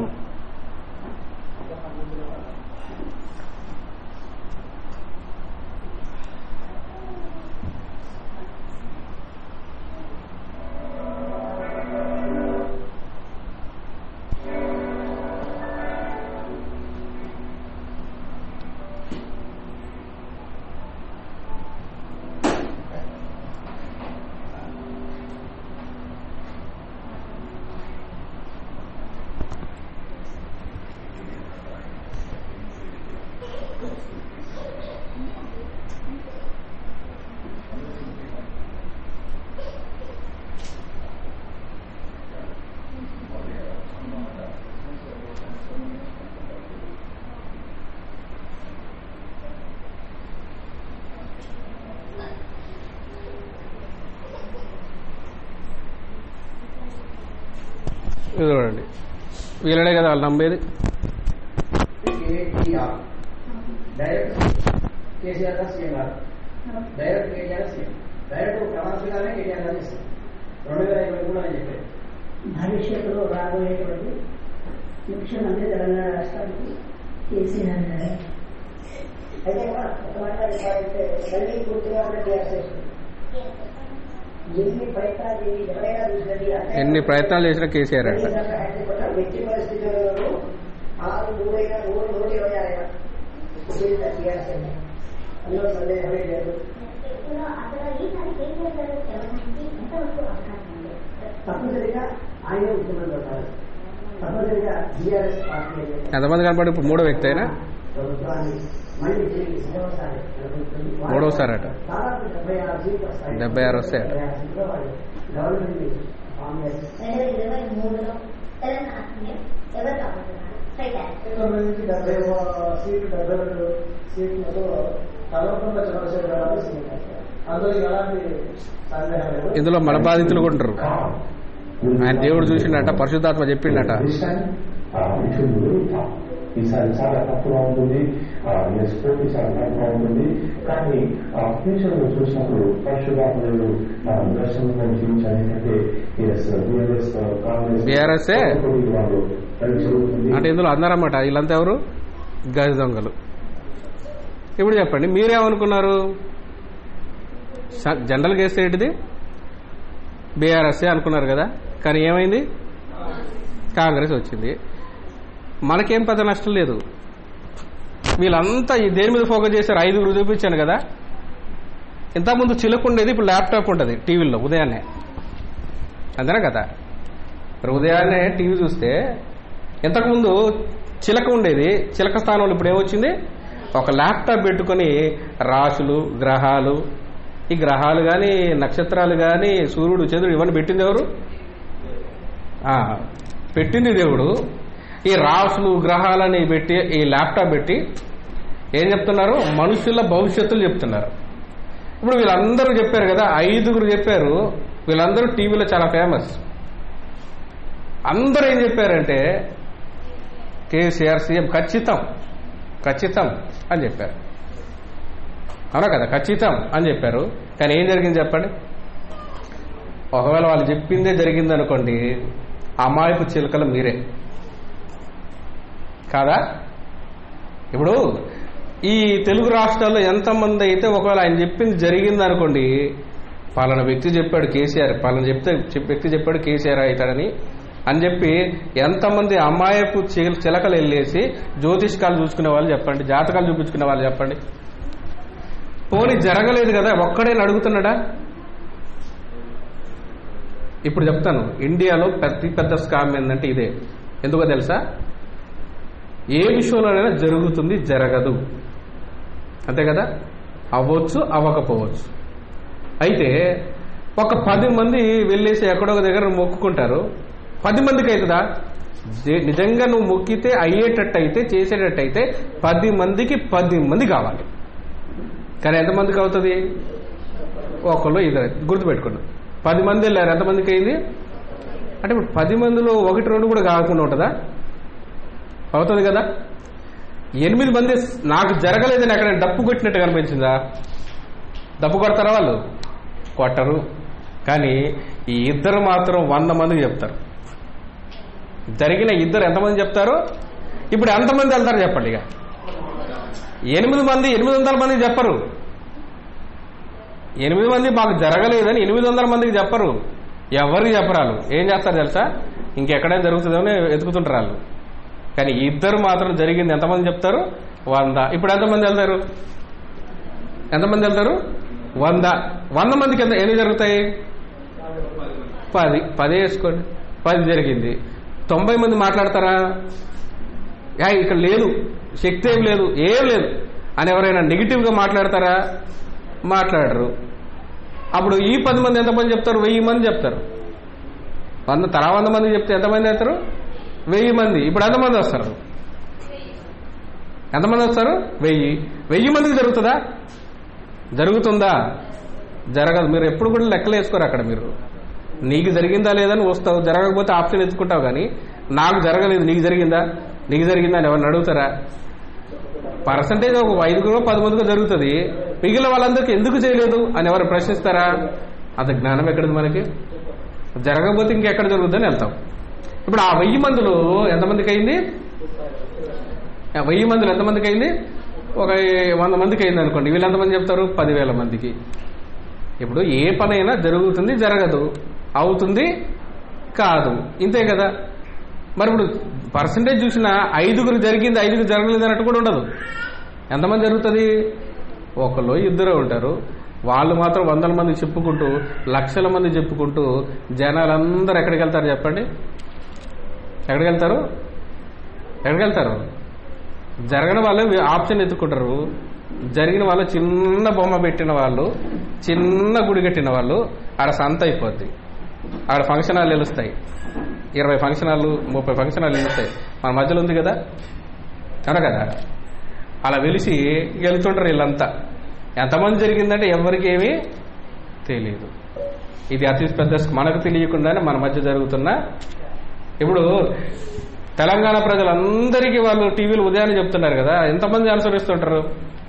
ఇది చూడండి వీళ్ళనే కదా వాళ్ళు నమ్మేది కేటీఆర్ డైరెక్ట్ కేసీఆర్ గా CM garu direct KTR CM direct ప్రమాణంగానే కేటీఆర్ గారు ఇస్తారు రెండు వేల ఇరవై మూడు అని చెప్పారు భవిష్యత్తులో రాబోయేటువంటి ముఖ్యమంత్రి తెలంగాణ రాష్ట్రానికి కేసీఆర్ గారు అయితే కూడా ఒక మాట చెప్పాలంటే మళ్ళీ పూర్తిగా ఉన్న టీఆర్ఎస్ చేస్తుంది. ఎన్ని ప్రయత్నాలు చేసి ఎవరైనా చూసినది అంటే ఎన్ని ప్రయత్నాలు చేసినా కేసీఆర్ అంట కనీసం అంటే కూడా వ్యక్తి పరిస్థితులలో ఆరు నూరైనా నూరు నూట ఇరవై ఆరు టీఆర్ఎస్ అండి అందులో సందేహమే లేదు తప్పనిసరిగా ఆయన ముఖ్యమంత్రి అవుతారు తప్పనిసరిగా టీఆర్ఎస్ పార్టీ అనేది ఎంతమంది కనపడి ఇప్పుడు మూడో వ్యక్తి అయినా ప్రభుత్వాన్ని మళ్ళీ తిరిగి మూడవసారి జరుగుతుంది. మూడవసారి అట. దాదాపు డెబ్బై ఆరు సీట్లు వస్తాయి. డెబ్బై ఆరు వస్తాయి అట. డెబ్బై ఆరు సీట్లు వాళ్ళు గవర్నమెంట్ ని ఫామ్ చేస్తారు. రెండు వేల ఇరవై మూడులో తెలంగాణ సీఎం ఎవరు కాబోతున్నారు సైకాట్రిస్ట్ తొమ్మిది నుంచి డెబ్బై సీట్లు డెబ్బై రెండు సీట్లతో కల్వకుంట్ల చంద్రశేఖర గారు సీఎం అవుతారు. అందులో ఎలాంటి సందేహం లేదు ఇందులో మన బాధితులు కూడా ఉంటారు ఆయన దేవుడు చూసిండట పరిశుద్ధాత్మ చెప్పిండట ఈసారి చాలా తప్పుగా ఉంటుంది స్పోర్ట్ ఈసారి తప్పుగా ఉంటుంది కానీ ఫ్యూచర్ లో చూసినప్పుడు పరిశుభాత్మలు మనం దర్శనంలో జీవించాలి అంటే బిఆర్ఎస్ కాంగ్రెస్ BRS ఏ? వాళ్ళు కలిసి జరుగుతుంది అంటే ఇందులో అందరన్నమాట వీళ్ళంతా ఎవరు గజ దొంగలు ఇప్పుడు చెప్పండి మీరేమనుకున్నారు స- జనరల్గా వేస్తే ఏంటిది బీఆర్ఎస్ఏ అనుకున్నారు కదా కానీ ఏమైంది కాంగ్రెస్ వచ్చింది మనకేం పెద్ద నష్టం లేదు వీళ్ళంతా ఈ దేని మీద ఫోకస్ చేశారు ఐదుగురు చూపించాను కదా ఇంతకుముందు చిలుక ఉండేది ఇప్పుడు ల్యాప్టాప్ ఉంటుంది టీవీలో ఉదయాన్నే అంతేనా కదా మరి ఉదయాన్నే టీవీ చూస్తే ఇంతకుముందు చిలక ఉండేది చిలక స్థానంలో ఇప్పుడు ఏమొచ్చింది ఒక ల్యాప్టాప్ పెట్టుకొని రాశులు గ్రహాలు ఈ గ్రహాలు కానీ నక్షత్రాలు కానీ సూర్యుడు చంద్రుడు ఇవన్నీ పెట్టింది ఎవరు ఆ, పెట్టింది దేవుడు ఈ రాసులు గ్రహాలని పెట్టి ఈ ల్యాప్టాప్ పెట్టి ఏం చెప్తున్నారు మనుషుల భవిష్యత్తులు చెప్తున్నారు ఇప్పుడు వీళ్ళందరూ చెప్పారు కదా ఐదుగురు చెప్పారు వీళ్ళందరూ టీవీలో చాలా ఫేమస్ అందరూ ఏం చెప్పారంటే కేసీఆర్ సీఎం ఖచ్చితం ఖచ్చితం అని చెప్పారు అవునా కదా ఖచ్చితం అని చెప్పారు కానీ ఏం జరిగింది చెప్పండి ఒకవేళ వాళ్ళు చెప్పిందే జరిగింది అనుకోండి అమాయకు చిలుకలు మీరే కాదా ఇప్పుడు ఈ తెలుగు రాష్ట్రాల్లో ఎంతమంది అయితే ఒకవేళ ఆయన చెప్పింది జరిగింది అనుకోండి పలానా వ్యక్తి చెప్పాడు కేసీఆర్ పలానా చెప్తే చెప్- వ్యక్తి చెప్పాడు కేసీఆర్ అవుతాడని అని చెప్పి ఎంతమంది అమాయపు చిల- చిలకలు వెళ్ళేసి జ్యోతిష్కాలు చూసుకునే వాళ్ళు చెప్పండి జాతకాలు చూపించుకునే వాళ్ళు చెప్పండి పోనీ జరగలేదు కదా ఒక్కడేని అడుగుతున్నాడా ఇప్పుడు చెప్తాను ఇండియాలో పెద్ద పెద్ద స్కామ్ ఏంటంటే ఇదే ఎందుకో తెలుసా ఏ విషయంలోనైనా జరుగుతుంది జరగదు అంతే కదా అవ్వచ్చు అవ్వకపోవచ్చు అయితే ఒక పది మంది వెళ్ళేసి ఎక్కడో ఒక దగ్గర మొక్కుకుంటారు పది మందికి అవుతుందా జే- నిజంగా నువ్వు మొక్కితే అయ్యేటట్టు అయితే చేసేటట్టు అయితే పది మందికి పది మంది కావాలి కానీ ఎంతమందికి అవుతుంది ఒకళ్ళు ఇద్దరు గుర్తుపెట్టుకోండి పది మంది వెళ్ళారు ఎంతమందికి అయింది అంటే ఇప్పుడు పది మందిలో ఒకటి రెండు కూడా కాకుండా ఉంటుందా అవుతుంది కదా ఎనిమిది మంది నాకు జరగలేదని అక్కడ డప్పు కొట్టినట్టు కనిపించిందా డప్పు కొడతారా వాళ్ళు కొట్టరు కానీ ఈ ఇద్దరు మాత్రం వంద మందికి చెప్తారు జరిగిన ఇద్దరు ఎంతమంది చెప్తారు ఇప్పుడు ఎంతమంది వెళ్తారు చెప్పండి ఇక ఎనిమిది మంది ఎనిమిది వందల మందికి చెప్పరు ఎనిమిది మంది మాకు జరగలేదని ఎనిమిది వందల మందికి చెప్పరు ఎవరికి చెప్పరాలు ఏం చేస్తారు తెలుసా ఇంకెక్కడైనా జరుగుతుందని ఎతుకుతుంటారు వాళ్ళు కానీ ఇద్దరు మాత్రం జరిగింది ఎంతమంది చెప్తారు వంద ఇప్పుడు ఎంతమంది వెళ్తారు ఎంతమంది వెళ్తారు వంద వంద మందికి ఎంత ఎన్ని జరుగుతాయి పది పది వేసుకోండి పది జరిగింది తొంభై మంది మాట్లాడతారా యా ఇక్కడ లేదు శక్తి ఏం లేదు ఏం లేదు అని ఎవరైనా నెగిటివ్గా మాట్లాడతారా మాట్లాడరు అప్పుడు ఈ పది మంది ఎంతమంది చెప్తారు వెయ్యి మంది చెప్తారు వంద తరా వంద మంది చెప్తే ఎంతమంది అవుతారు వెయ్యి మంది ఇప్పుడు ఎంతమంది వస్తారు ఎంతమంది వస్తారు వెయ్యి వెయ్యి మందికి జరుగుతుందా జరుగుతుందా జరగదు మీరు ఎప్పుడు కూడా లెక్కలు వేసుకోరు అక్కడ మీరు నీకు జరిగిందా లేదని వస్తావు జరగకపోతే ఆప్షన్ ఎత్తుకుంటావు కానీ నాకు జరగలేదు నీకు జరిగిందా నీకు జరిగిందా అని ఎవరిని అడుగుతారా పర్సంటేజ్ ఒక ఐదుగురు పది మందిగా జరుగుతుంది మిగిలిన వాళ్ళందరికీ ఎందుకు చేయలేదు అని ఎవరు ప్రశ్నిస్తారా అంత జ్ఞానం ఎక్కడిది మనకి జరగకపోతే ఇంకెక్కడ జరుగుతుందని వెళ్తాం ఇప్పుడు ఆ వెయ్యి మందిలో ఎంతమందికి అయింది ఆ వెయ్యి మందిలో ఎంతమందికి అయింది ఒక వంద మందికి అయింది అనుకోండి వీళ్ళు ఎంతమంది చెప్తారు పదివేల మందికి ఇప్పుడు ఏ పనైనా జరుగుతుంది జరగదు అవుతుంది కాదు ఇంతే కదా మరి ఇప్పుడు పర్సంటేజ్ చూసినా ఐదుగురు జరిగింది ఐదుగురు జరగలేదు అన్నట్టు కూడా ఉండదు ఎంతమంది జరుగుతుంది ఒకళ్ళు ఇద్దరు ఉంటారు వాళ్ళు మాత్రం వందల మంది చెప్పుకుంటూ లక్షల మంది చెప్పుకుంటూ జనాలందరూ ఎక్కడికి వెళ్తారు చెప్పండి ఎక్కడికి వెళ్తారు ఎక్కడికి వెళ్తారు జరగని వాళ్ళు ఆప్షన్ ఎత్తుకుంటారు జరిగిన వాళ్ళు చిన్న బొమ్మ పెట్టిన వాళ్ళు చిన్న గుడి కట్టిన వాళ్ళు ఆడ సంత అయిపోద్ది ఆడ ఫంక్షన్ హాల్ నిలుస్తాయి ఇరవై ఫంక్షన్ హాల్ ముప్పై ఫంక్షన్ హాల్ నిలుస్తాయి మన మధ్యలో ఉంది కదా అవునా కదా అలా వెలిసి గెలుతుంటారు వీళ్ళంతా ఎంతమంది జరిగిందంటే ఎవరికి ఏమీ తెలియదు ఇది అతి పెద్ద మనకు తెలియకుండానే మన మధ్య జరుగుతున్న ఇప్పుడు తెలంగాణ ప్రజలందరికీ వాళ్ళు టీవీలు ఉదయాన్నే చెప్తున్నారు కదా ఎంతమంది అనుసరిస్తుంటారు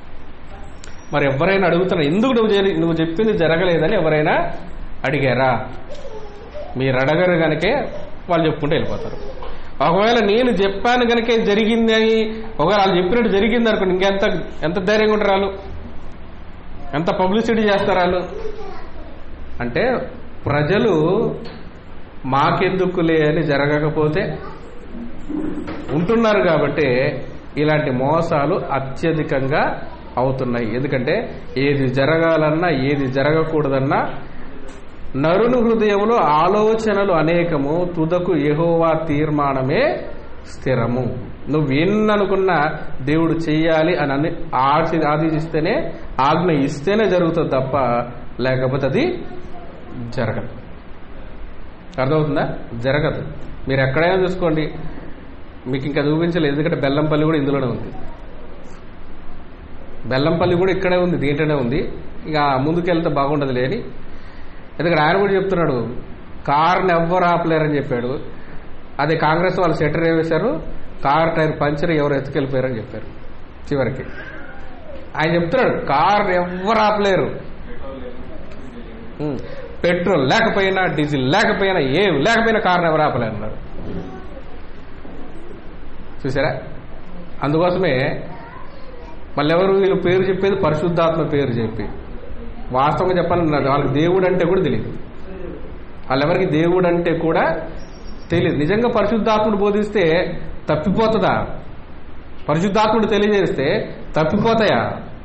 మరి ఎవరైనా అడుగుతున్నారు ఎందుకు నువ్వు జరి- నువ్వు చెప్పింది జరగలేదని ఎవరైనా అడిగారా మీరు అడగరు గనకే వాళ్ళు చెప్పుకుంటూ వెళ్ళిపోతారు ఒకవేళ నేను చెప్పాను గనకే జరిగింది అని ఒకవేళ వాళ్ళు చెప్పినట్టు జరిగింది అనుకోండి ఇంకెంత ఎంత ధైర్యంగా ఉంటారు వాళ్ళు ఎంత పబ్లిసిటీ చేస్తారు వాళ్ళు అంటే ప్రజలు మాకెందుకులే అని జరగకపోతే ఉంటున్నారు కాబట్టి ఇలాంటి మోసాలు అత్యధికంగా అవుతున్నాయి ఎందుకంటే ఏది జరగాలన్నా ఏది జరగకూడదన్నా నరుని హృదయంలో ఆలోచనలు అనేకము తుదకు యెహోవా తీర్మానమే స్థిరము నువ్వు ఎన్ననుకున్నా దేవుడు చెయ్యాలి అని అని ఆశ ఆదేశిస్తేనే ఆజ్ఞ ఇస్తేనే జరుగుతుంది తప్ప లేకపోతే అది జరగదు అర్థమవుతుందా జరగదు మీరు ఎక్కడైనా చూసుకోండి మీకు ఇంకా చూపించలేదు ఎందుకంటే బెల్లంపల్లి కూడా ఇందులోనే ఉంది బెల్లంపల్లి కూడా ఇక్కడే ఉంది దీంట్లోనే ఉంది ఇక ముందుకెళ్తే బాగుండదు లేని ఎందుకంటే ఆయన కూడా చెప్తున్నాడు కార్ని ఎవ్వరు ఆపలేరని చెప్పాడు అదే కాంగ్రెస్ వాళ్ళు సెటర్ వేశారు కార్ టైర్ పంచర్ ఎవరు ఎత్తుకెళ్ళిపోయారని చెప్పారు చివరికి ఆయన చెప్తున్నాడు కార్ ఎవ్వరు ఆపలేరు ఉం. పెట్రోల్ లేకపోయినా డీజిల్ లేకపోయినా ఏం లేకపోయినా కార్ని ఎవరు ఆపలేరు అన్నారు చూసారా అందుకోసమే మళ్ళీ ఎవరు వీళ్ళు పేరు చెప్పేది పరిశుద్ధాత్మ పేరు చెప్పి వాస్తవంగా చెప్పాలన్నది వాళ్ళకి దేవుడు అంటే కూడా తెలియదు వాళ్ళెవరికి దేవుడు అంటే కూడా తెలియదు నిజంగా పరిశుద్ధాత్ముడు బోధిస్తే తప్పిపోతుందా పరిశుద్ధాత్ముడు తెలియజేస్తే తప్పిపోతాయా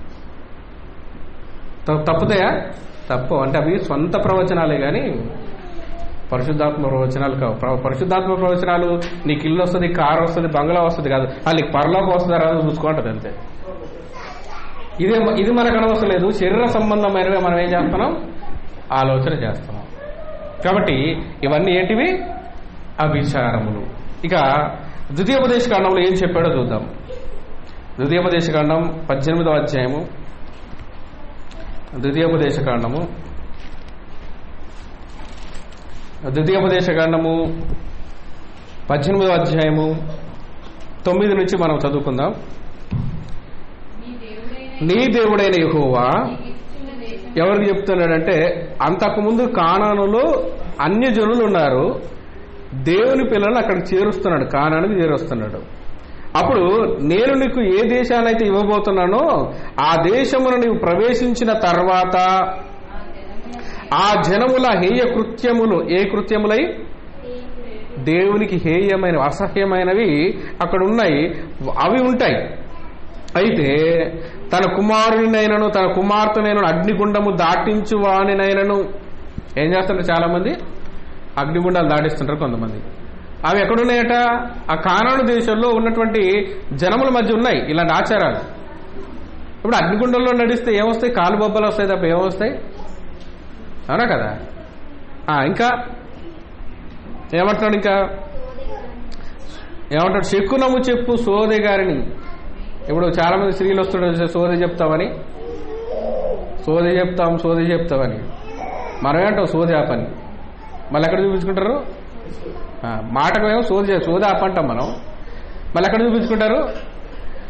త- తప్పుతాయా తప్పు అంటే అవి సొంత ప్రవచనాలే కానీ పరిశుద్ధాత్మ ప్రవచనాలు కావు ప్ర- పరిశుద్ధాత్మ ప్రవచనాలు నీకు ఇల్లు వస్తుంది కారు వస్తుంది బంగ్లా వస్తుంది కాదు వాళ్ళు నీకు పరలోకి వస్తుందా రాదు చూసుకోండి అంతే ఇదే ఇది మనకు అనవసరం లేదు శరీర సంబంధమైనవి మనం ఏం చేస్తున్నాం ఆలోచన చేస్తున్నాం కాబట్టి ఇవన్నీ ఏంటివి అభిచారములు ఇక ద్వితీయోపదేశ కాండంలో ఏం చెప్పాడో చూద్దాం ద్వితీయోపదేశ కాండం పద్దెనిమిదవ అధ్యాయము ద్వితీయోపదేశ కాండము ద్వితీయోపదేశ కాండము పద్దెనిమిదవ అధ్యాయము తొమ్మిది నుంచి మనం చదువుకుందాం నీ దేవుడైన నీ దేవుడైన యెహోవా నీకు ఇచ్చిన దేశం ఎవరికి చెప్తున్నాడంటే అంతకుముందు కానానులో అన్యజనులు ఉన్నారు దేవుని పిల్లలు అక్కడికి చేరుస్తున్నాడు కానానికి చేరుస్తున్నాడు అప్పుడు నేను నీకు ఏ దేశానైతే ఇవ్వబోతున్నానో ఆ దేశమును నీవు ప్రవేశించిన తర్వాత ఆ జనముల హేయ కృత్యములు ఏ కృత్యములై దేవునికి హేయమైన అసహ్యమైనవి అక్కడ ఉన్నాయి అవి ఉంటాయి అయితే తన కుమారునినైనను తన కుమార్తెనైనను అగ్నిగుండము దాటించు వానినైనను ఏం చేస్తుంటారు చాలా మంది అగ్నిగుండాలు దాటిస్తుంటారు కొంతమంది అవి ఎక్కడున్నాయట ఆ కానాడు దేశంలో ఉన్నటువంటి జనముల మధ్య ఉన్నాయి ఇలాంటి ఆచారాలు ఇప్పుడు అగ్నిగుండంలో నడిస్తే ఏమొస్తాయి కాలు బొబ్బలు వస్తాయి తప్ప ఏమొస్తాయి అవునా కదా ఆ, ఇంకా ఏమంటున్నాడు ఇంకా ఏమంటాడు శకునము చెప్పు సోదె గారిని ఇప్పుడు చాలా మంది స్త్రీలు వస్తుంటారు సోదె చెప్తామని సోదె చెప్తాం సోదె చెప్తామని మనం ఏంటాం సోది ఆపని మళ్ళీ ఎక్కడ చూపించుకుంటారు ఆ, మాటకు ఏమో సోది సోది ఆపంటాం మనం మళ్ళీ ఎక్కడ చూపించుకుంటారు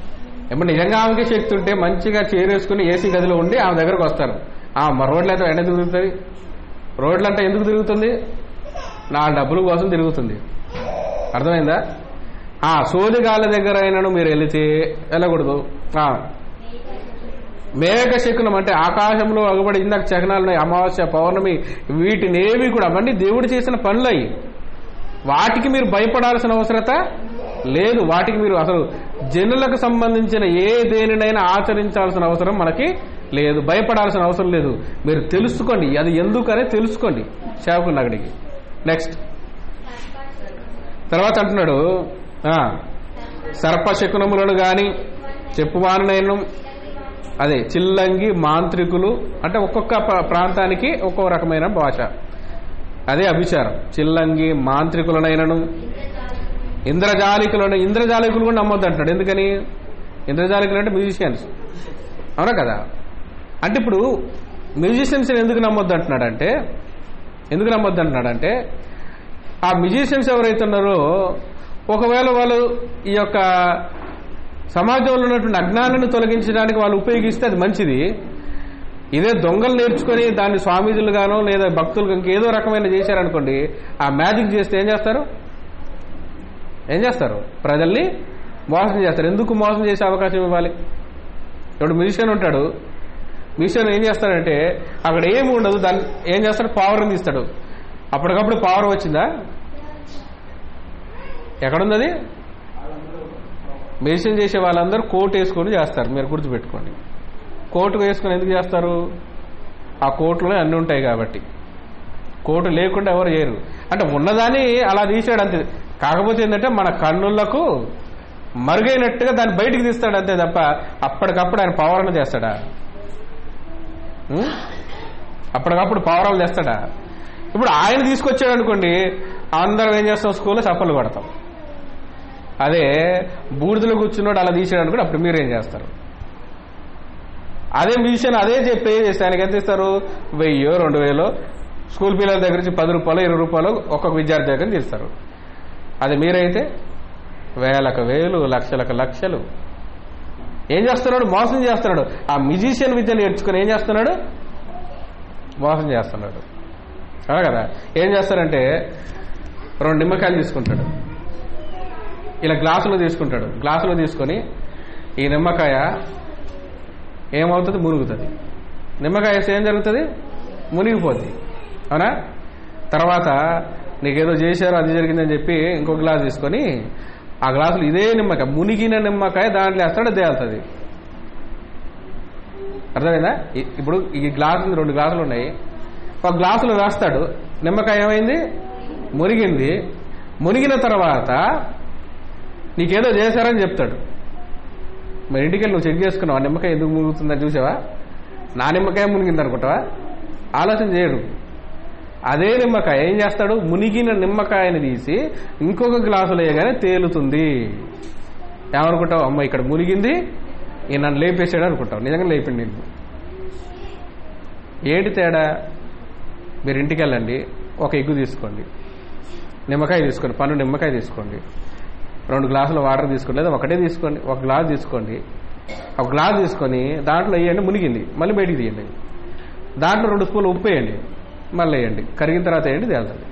ఏమన్నా నిజంగా ఆమెకి శక్తి ఉంటే మంచిగా చేరేసుకుని ఏసీ గదిలో ఉండి ఆమె దగ్గరకు వస్తారు ఆ మా రోడ్లు అయితే ఎండ తిరుగుతుంది రోడ్లు అంటే ఎందుకు తిరుగుతుంది నా డబ్బుల కోసం తిరుగుతుంది అర్థమైందా ఆ సోదిగాళ్ళ దగ్గర అయినను మీరు వెళితే వెళ్ళకూడదు ఆ, మేఘ శకునం అంటే ఆకాశంలో అగబడి ఇందాక చకనాలు ఉన్నాయి అమావాస్య పౌర్ణమి వీటినేవి కూడా అవన్నీ దేవుడు చేసిన పనులు అయి వాటికి మీరు భయపడాల్సిన అవసరత లేదు వాటికి మీరు అసలు జనులకు సంబంధించిన ఏ దేనినైనా ఆచరించాల్సిన అవసరం మనకి లేదు భయపడాల్సిన అవసరం లేదు మీరు తెలుసుకోండి అది ఎందుకనే తెలుసుకోండి సేవకుని అక్కడికి నెక్స్ట్ తర్వాత అంటున్నాడు ఆ, సర్పశకునములను గాని చెప్పువానైన అదే చిల్లంగి మాంత్రికులు అంటే ఒక్కొక్క ప్ర- ప్రాంతానికి ఒక్కో రకమైన భాష అదే అభిచారం చిల్లంగి మాంత్రికులనైనను ఇంద్రజాలికులను ఇంద్రజాలికులు కూడా నమ్మొద్దు అంటాడు ఎందుకని ఇంద్రజాలికులు అంటే మ్యూజిషియన్స్ అవునా కదా అంటే ఇప్పుడు మ్యూజిషియన్స్ ఎందుకు నమ్మొద్దు అంటున్నాడంటే ఎందుకు నమ్మొద్దు అంటున్నాడంటే ఆ మ్యూజిషియన్స్ ఎవరైతే ఉన్నారో ఒకవేళ వాళ్ళు ఈ యొక్క సమాజంలో ఉన్నటువంటి అజ్ఞానాన్ని తొలగించడానికి వాళ్ళు ఉపయోగిస్తే అది మంచిది ఇదే దొంగలు నేర్చుకొని దాన్ని స్వామీజులుగానో లేదా భక్తులు ఇంకేదో రకమైన చేశారనుకోండి ఆ మ్యాజిక్ చేస్తే ఏం చేస్తారు ఏం చేస్తారు ప్రజల్ని మోసం చేస్తారు ఎందుకు మోసం చేసే అవకాశం ఇవ్వాలి ఇప్పుడు మ్యూజిషియన్ ఉంటాడు మ్యూజిషియన్ ఏం చేస్తాడంటే అక్కడ ఏమి ఉండదు దాన్ని ఏం చేస్తాడు పవర్ని తీస్తాడు అప్పటికప్పుడు పవర్ వచ్చిందా ఎక్కడుంది అది మెడిసిన్ చేసే వాళ్ళందరూ కోట్ వేసుకొని చేస్తారు మీరు గుర్తుపెట్టుకోండి కోటు వేసుకొని ఎందుకు చేస్తారు ఆ కోట్లో అన్నీ ఉంటాయి కాబట్టి కోటు లేకుండా ఎవరు చేయరు అంటే ఉన్నదాన్ని అలా తీసాడు అంతే కాకపోతే ఏంటంటే మన కన్నులకు మరుగైనట్టుగా దాన్ని బయటికి తీస్తాడు అంతే తప్ప అప్పటికప్పుడు ఆయన పవర్ను చేస్తాడా ఉం? అప్పటికప్పుడు పవరాలు చేస్తాడా ఇప్పుడు ఆయన తీసుకొచ్చాడు అనుకోండి అందరం ఏం చేస్తాం స్కూల్లో చప్పలు కొడతాం అదే బూడిదలో కూర్చున్నాడు అలా తీసాడు అనుకోండి అప్పుడు మీరు ఏం చేస్తారు అదే మ్యూజిషియన్ అదే చెప్పి ఏం చేస్తే ఆయనకి ఎంత ఇస్తారు వెయ్యో రెండు వేలో స్కూల్ పిల్లల దగ్గర నుంచి పది రూపాయలు ఇరవై రూపాయలు ఒక్కొక్క విద్యార్థి దగ్గర నుంచి తీస్తారు అది మీరైతే వేలకు వేలు లక్షలకు లక్షలు ఏం చేస్తున్నాడు మోసం చేస్తున్నాడు ఆ మ్యూజిషియన్ విద్య నేర్చుకుని ఏం చేస్తున్నాడు మోసం చేస్తున్నాడు అవునా కదా ఏం చేస్తారంటే రెండు నిమ్మకాయలు తీసుకుంటాడు ఇలా గ్లాసులో తీసుకుంటాడు గ్లాసులో తీసుకొని ఈ నిమ్మకాయ ఏమవుతుంది మునుగుతుంది నిమ్మకాయ వేస్తే ఏం జరుగుతుంది మునిగిపోద్ది అవునా తర్వాత నీకేదో చేశారు అది జరిగిందని చెప్పి ఇంకో గ్లాస్ తీసుకొని ఆ గ్లాసులు ఇదే నిమ్మకాయ మునిగిన నిమ్మకాయ దాంట్లో వేస్తాడు తేలుతుంది అర్థమైందా ఇ- ఇప్పుడు ఈ గ్లాసు రెండు గ్లాసులు ఉన్నాయి ఒక గ్లాసులో వేస్తాడు నిమ్మకాయ ఏమైంది మునిగింది మునిగిన తర్వాత నీకేదో చేశారని చెప్తాడు మరి ఇంటికి వెళ్ళి నువ్వు చెక్ చేసుకున్నావు ఆ నిమ్మకాయ ఎందుకు మునుగుతుందని చూసావా నా నిమ్మకాయ మునిగింది అనుకుంటావా ఆలోచన చేయడు అదే నిమ్మకాయ ఏం చేస్తాడు మునిగిన నిమ్మకాయని తీసి ఇంకొక గ్లాసులో వేయగానే తేలుతుంది ఏమనుకుంటావు అమ్మ ఇక్కడ మునిగింది ఈ నన్ను లేపేసాడు అనుకుంటావు నిజంగా లేపిండి నిన్ను ఏంటి తేడా మీరు ఇంటికి వెళ్ళండి ఒక ఎగ్గు తీసుకోండి నిమ్మకాయ తీసుకోండి పన్ను నిమ్మకాయ తీసుకోండి రెండు గ్లాసుల వాటర్ తీసుకోండి లేదా ఒకటే తీసుకోండి ఒక గ్లాస్ తీసుకోండి ఒక గ్లాస్ తీసుకొని దాంట్లో వేయండి మునిగింది మళ్ళీ బయటికి తీయండి దాంట్లో రెండు స్పూన్లు ఉప్పు వేయండి మళ్ళీ వేయండి కరిగిన తర్వాత వేయండి తేలుతుంది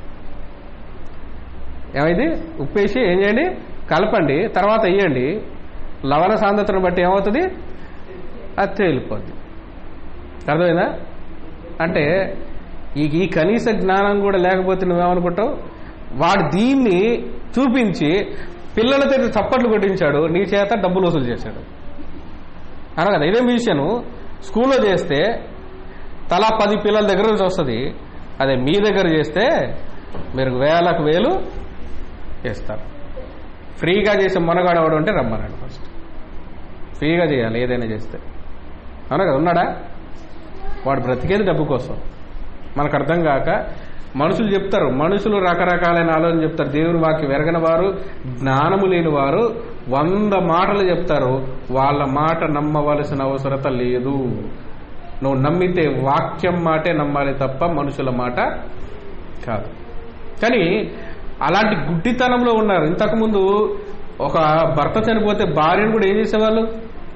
ఏమైంది ఉప్పు వేసి ఏం చేయండి కలపండి తర్వాత వేయండి లవణ సాంద్రతను బట్టి ఏమవుతుంది అది తేలిపోద్ది అర్థమైందా అంటే ఈ ఈ కనీస జ్ఞానం కూడా లేకపోతే నువ్వేమనుకుంటావు వాడు దీన్ని చూపించి పిల్లలతో చప్పట్లు కొట్టించాడు నీ చేత డబ్బులు వసూలు చేశాడు అన కదా ఇదే మ్యూజిషియన్ స్కూల్లో చేస్తే తలా పది పిల్లల దగ్గర నుంచి వస్తుంది అదే మీ దగ్గర చేస్తే మీరు వేలకు వేలు చేస్తారు ఫ్రీగా చేసే మనగాడవడం అంటే రమ్మనండి ఫస్ట్ ఫ్రీగా చేయాలి ఏదైనా చేస్తే అవునా కదా ఉన్నాడా వాడు బ్రతికేది డబ్బు కోసం మనకు అర్థం కాక మనుషులు చెప్తారు మనుషులు రకరకాలైన ఆలోచన చెప్తారు దేవుని వాక్యం ఎరగని వారు జ్ఞానము లేని వారు వంద మాటలు చెప్తారు వాళ్ళ మాట నమ్మవలసిన అవసరత లేదు నువ్వు నమ్మితే వాక్యం మాటే నమ్మాలి తప్ప మనుషుల మాట కాదు కానీ అలాంటి గుడ్డితనంలో ఉన్నారు ఇంతకుముందు ఒక భర్త చనిపోతే భార్యను కూడా ఏం చేసేవాళ్ళు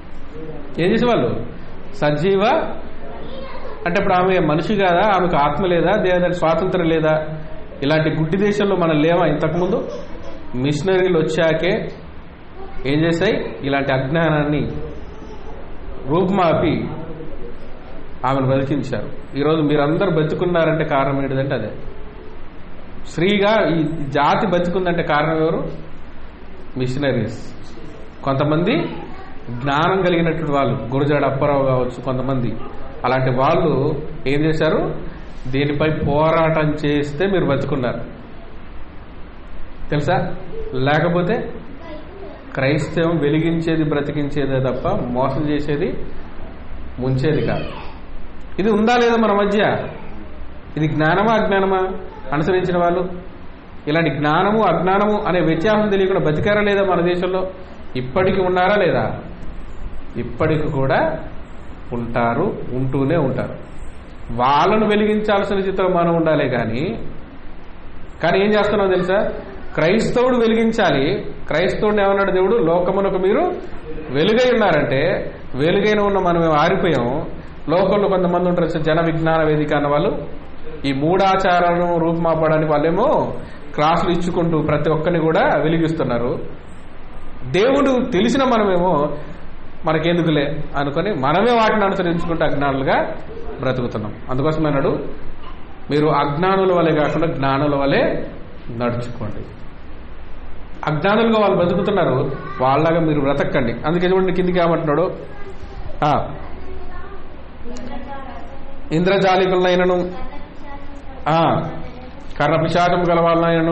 ఏం చేసేవాళ్ళు సజీవ అంటే ఇప్పుడు ఆమె మనిషి కాదా ఆమెకు ఆత్మ లేదా లేదా స్వాతంత్రం లేదా ఇలాంటి గుడ్డి దేశంలో మనం లేవా ఇంతకుముందు మిషనరీలు వచ్చాకే ఏం చేశాయి ఇలాంటి అజ్ఞానాన్ని రూపుమాపి ఆమెను బతికించారు ఈరోజు మీరందరూ బతుకున్నారంటే కారణం ఏంటిదంటే అదే స్త్రీగా ఈ జాతి బతుకుందంటే కారణం ఎవరు మిషనరీస్ కొంతమంది జ్ఞానం కలిగినటువంటి వాళ్ళు గురజాడ అప్పారావు కావచ్చు కొంతమంది అలాంటి వాళ్ళు ఏం చేశారు దీనిపై పోరాటం చేస్తే మీరు బతుకున్నారు తెలుసా లేకపోతే క్రైస్తవం వెలిగించేది బ్రతికించేదే తప్ప మోసం చేసేది ముంచేది కాదు ఇది ఉందా లేదా మన మధ్య ఇది జ్ఞానమా అజ్ఞానమా అనుసరించిన వాళ్ళు ఇలాంటి జ్ఞానము అజ్ఞానము అనే వ్యత్యాసం తెలియకుండా బతికారా లేదా మన దేశంలో ఇప్పటికి ఉన్నారా లేదా ఇప్పటికి కూడా ఉంటారు ఉంటూనే ఉంటారు వాళ్ళను వెలిగించాల్సిన చిత్రం మనం ఉండాలే కానీ కానీ ఏం చేస్తున్నావు తెలుసా క్రైస్తవుడు వెలిగించాలి క్రైస్తవుడిని ఏమన్నాడు దేవుడు లోకమునకు మీరు వెలుగై ఉన్నారంటే వెలుగైన ఉన్న మనం ఏమో ఆరిపోయాం లోకంలో కొంతమంది ఉంటారు చూడు, జన విజ్ఞాన వేదిక అన్న వాళ్ళు ఈ మూడాచారాలను రూపుమాపడానికి వాళ్ళేమో క్లాసులు ఇచ్చుకుంటూ ప్రతి ఒక్కరిని కూడా వెలిగిస్తున్నారు దేవుడు తెలిసిన మనమేమో మనకెందుకులే అనుకొని మనమే వాటిని అనుసరించుకుంటూ అజ్ఞానులుగా బ్రతుకుతున్నాం అందుకోసం అన్నాడు మీరు అజ్ఞానుల వలె కాకుండా జ్ఞానుల వలె నడుచుకోండి అజ్ఞానులుగా వాళ్ళు బతుకుతున్నారు వాళ్ళగా మీరు బ్రతకండి అందుకే చూడండి కిందికి ఏమంటున్నాడు ఆ, ఇంద్రజాలికులనైనను ఆ, కర్ణ పిశాచం గల వాళ్ళనైనను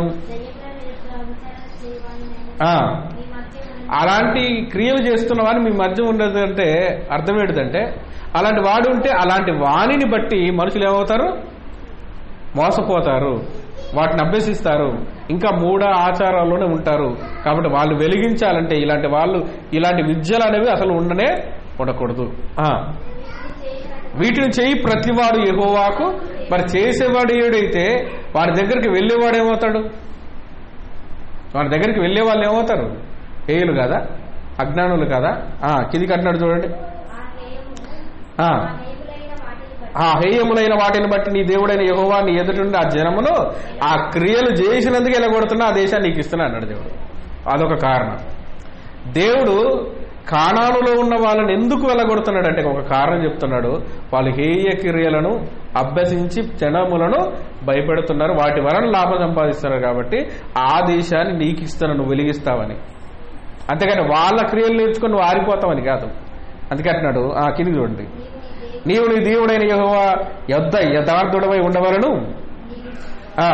ఆ, అలాంటి క్రియలు చేస్తున్న వాడిని మీ మధ్య ఉండదు అంటే అర్థం ఏంటిదంటే అలాంటి వాడు ఉంటే అలాంటి వాణిని బట్టి మనుషులు ఏమవుతారు మోసపోతారు వాటిని అభ్యసిస్తారు ఇంకా మూఢ ఆచారాల్లోనే ఉంటారు కాబట్టి వాళ్ళు వెలిగించాలంటే ఇలాంటి వాళ్ళు ఇలాంటి విద్యలు అనేవి అసలు ఉండనే ఉండకూడదు ఆ. వీటిని చేయి ప్రతివాడు ఎహోవాకు మరి చేసేవాడు ఏడైతే వాడి దగ్గరికి వెళ్ళేవాడు ఏమవుతాడు వాడి దగ్గరికి వెళ్ళే వాళ్ళు ఏమవుతారు ఏయులు కాదా అజ్ఞానులు కాదా ఆ, కిందికి అంటున్నాడు చూడండి ఆ. ఆ హేయములైన వాటిని బట్టి నీ దేవుడైన యహోవా నీ ఎదుటి ఆ జనమును ఆ క్రియలు చేసినందుకు ఎలా కొడుతున్నా ఆ దేశాన్ని నీకు ఇస్తున్నా అన్నాడు దేవుడు అదొక కారణం దేవుడు కాణానులో ఉన్న వాళ్ళని ఎందుకు వెళ్ళగొడుతున్నాడు అంటే ఒక కారణం చెప్తున్నాడు వాళ్ళు హేయ క్రియలను అభ్యసించి జనములను భయపెడుతున్నారు వాటి వలన లాభం సంపాదిస్తున్నారు కాబట్టి ఆ దేశాన్ని నీకు ఇస్తాను నువ్వు వెలిగిస్తావని అంతేగాని వాళ్ళ క్రియలు నేర్చుకుని నువ్వు ఆరిపోతావని కాదు అందుకే అంటున్నాడు ఆ కింది చూడండి నీవు నీ దేవుడైన యెహోవా యొద్ద యథార్థుడమై ఉండవలను ఆ,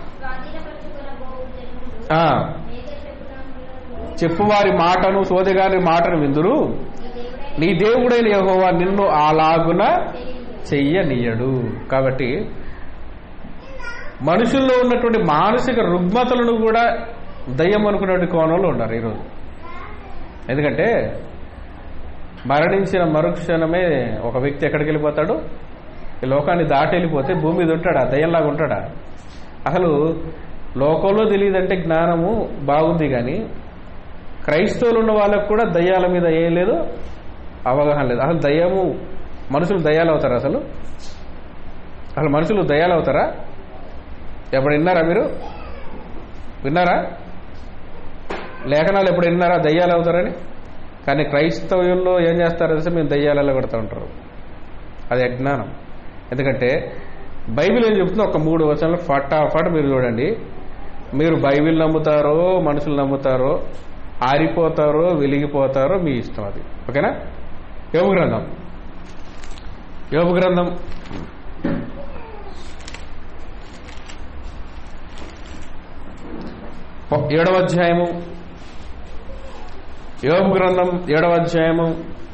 ఆ, చెప్పువారి మాటను సోదగారి మాటను విందురు నీ దేవుడైన యెహోవా నిన్ను అలాగున చెయ్యనీయడు కాబట్టి మనుషుల్లో ఉన్నటువంటి మానసిక రుగ్మతలను కూడా దయ్యం అనుకునే కోణంలో ఉన్నారు ఈరోజు ఎందుకంటే మరణించిన మరుక్షణమే ఒక వ్యక్తి ఎక్కడికి వెళ్ళిపోతాడు ఈ లోకాన్ని దాటి వెళ్ళిపోతే భూమి మీద ఉంటాడా దయ్యంలాగా ఉంటాడా అసలు లోకంలో తెలియదంటే జ్ఞానము బాగుంది కానీ క్రైస్తవులు ఉన్న వాళ్ళకు కూడా దయ్యాల మీద ఏం లేదు అవగాహన లేదు అసలు దయ్యము మనుషులు దయ్యాలు అవుతారా అసలు అసలు మనుషులు దయ్యాలు అవుతారా ఎప్పుడు విన్నారా మీరు విన్నారా లేఖనాలు ఎప్పుడు విన్నారా దయ్యాలు అవుతారని కానీ క్రైస్తవ్యంలో ఏం చేస్తారో తెలిసి మేము దయ్యాలలో కొడుతూ ఉంటారు అది అజ్ఞానం ఎందుకంటే బైబిల్ ఏం చెప్తుందో ఒక మూడు వచనాలు ఫటాఫట్ మీరు చూడండి మీరు బైబిల్ నమ్ముతారో మనుషులు నమ్ముతారో ఆరిపోతారో వెలిగిపోతారో మీ ఇష్టం అది ఓకేనా యోగు గ్రంథం యోగు గ్రంథం ఏడవ అధ్యాయము యోగు గ్రంథం ఏడవ అధ్యాయము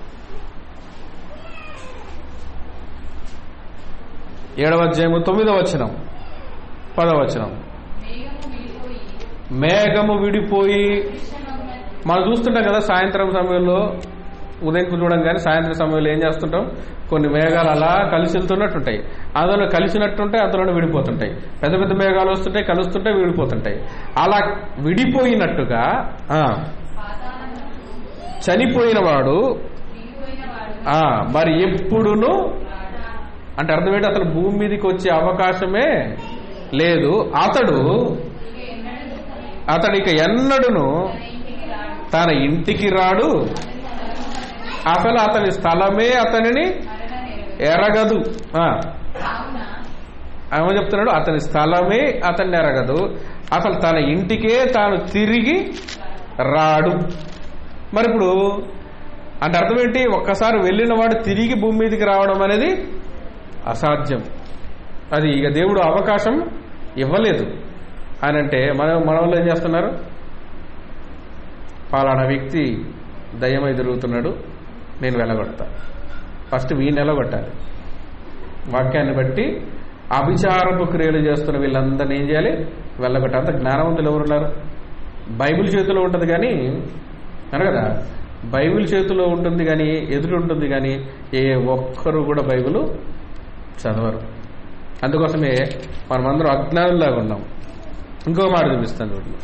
ఏడవ అధ్యాయము తొమ్మిదవ వచనం పదవ వచనం మేఘము విడిపోయి మేఘము విడిపోయి దృశ్యమగున మనం చూస్తుంటాం కదా సాయంత్రం సమయంలో ఉదయం చూడడం కానీ సాయంత్రం సమయంలో ఏం చేస్తుంటాం కొన్ని మేఘాలు అలా కలిసి వెళ్తున్నట్టుంటాయి అందులో కలిసినట్టుంటాయి అందులోనే విడిపోతుంటాయి పెద్ద పెద్ద మేఘాలు వస్తుంటాయి కలుస్తుంటాయి విడిపోతుంటాయి అలా విడిపోయినట్టుగా ఆ, పాతాళమునకు చనిపోయిన వాడు దిగిపోయిన వాడు ఆ, మరి ఎప్పుడును అంటే అర్థం ఏంటి అతను భూమి మీదకి వచ్చే అవకాశమే లేదు అతడు అతడు ఇక ఎన్నడును తన ఇంటికి రాడు అసలు అతని స్థలమే అతనిని ఎరగదు ఆ, ఏమో చెప్తున్నాడు అతని స్థలమే అతన్ని ఎరగదు అసలు తన ఇంటికే తాను తిరిగి రాడు మరి ఇప్పుడు అంటే అర్థం ఏంటి ఒక్కసారి వెళ్ళిన వాడు తిరిగి భూమి మీదకి రావడం అనేది అసాధ్యం అది ఇక దేవుడు అవకాశం ఇవ్వలేదు అని అంటే మన మన వాళ్ళు ఏం చేస్తున్నారు పలానా వ్యక్తి దయ్యమై తిరుగుతున్నాడు నేను వెళ్ళగొడతా ఫస్ట్ వీడిని వెళ్ళగొట్టాలి వాక్యాన్ని బట్టి అభిచారపు క్రియలు చేస్తున్న వీళ్ళందరినీ ఏం చేయాలి వెళ్ళగొట్టాలి అంత జ్ఞానవంతులు ఎవరున్నారు బైబిల్ చేతిలో ఉంటుంది కానీ అన కదా బైబిల్ చేతిలో ఉంటుంది కానీ ఎదురు ఉంటుంది కానీ ఏ ఒక్కరు కూడా బైబిల్ చదవరు అందుకోసమే మనమందరం అజ్ఞానులాగా ఉన్నాం ఇంకో మాట చూపిస్తాను చూడండి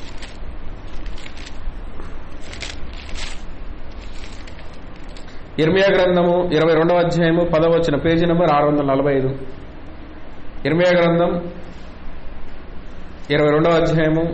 ఇర్మియా గ్రంథము ఇరవై రెండవ అధ్యాయము పదవచ్చిన పేజీ నెంబర్ ఆరు వందల నలభై ఐదు ఇర్మియా గ్రంథం ఇరవై రెండవ అధ్యాయము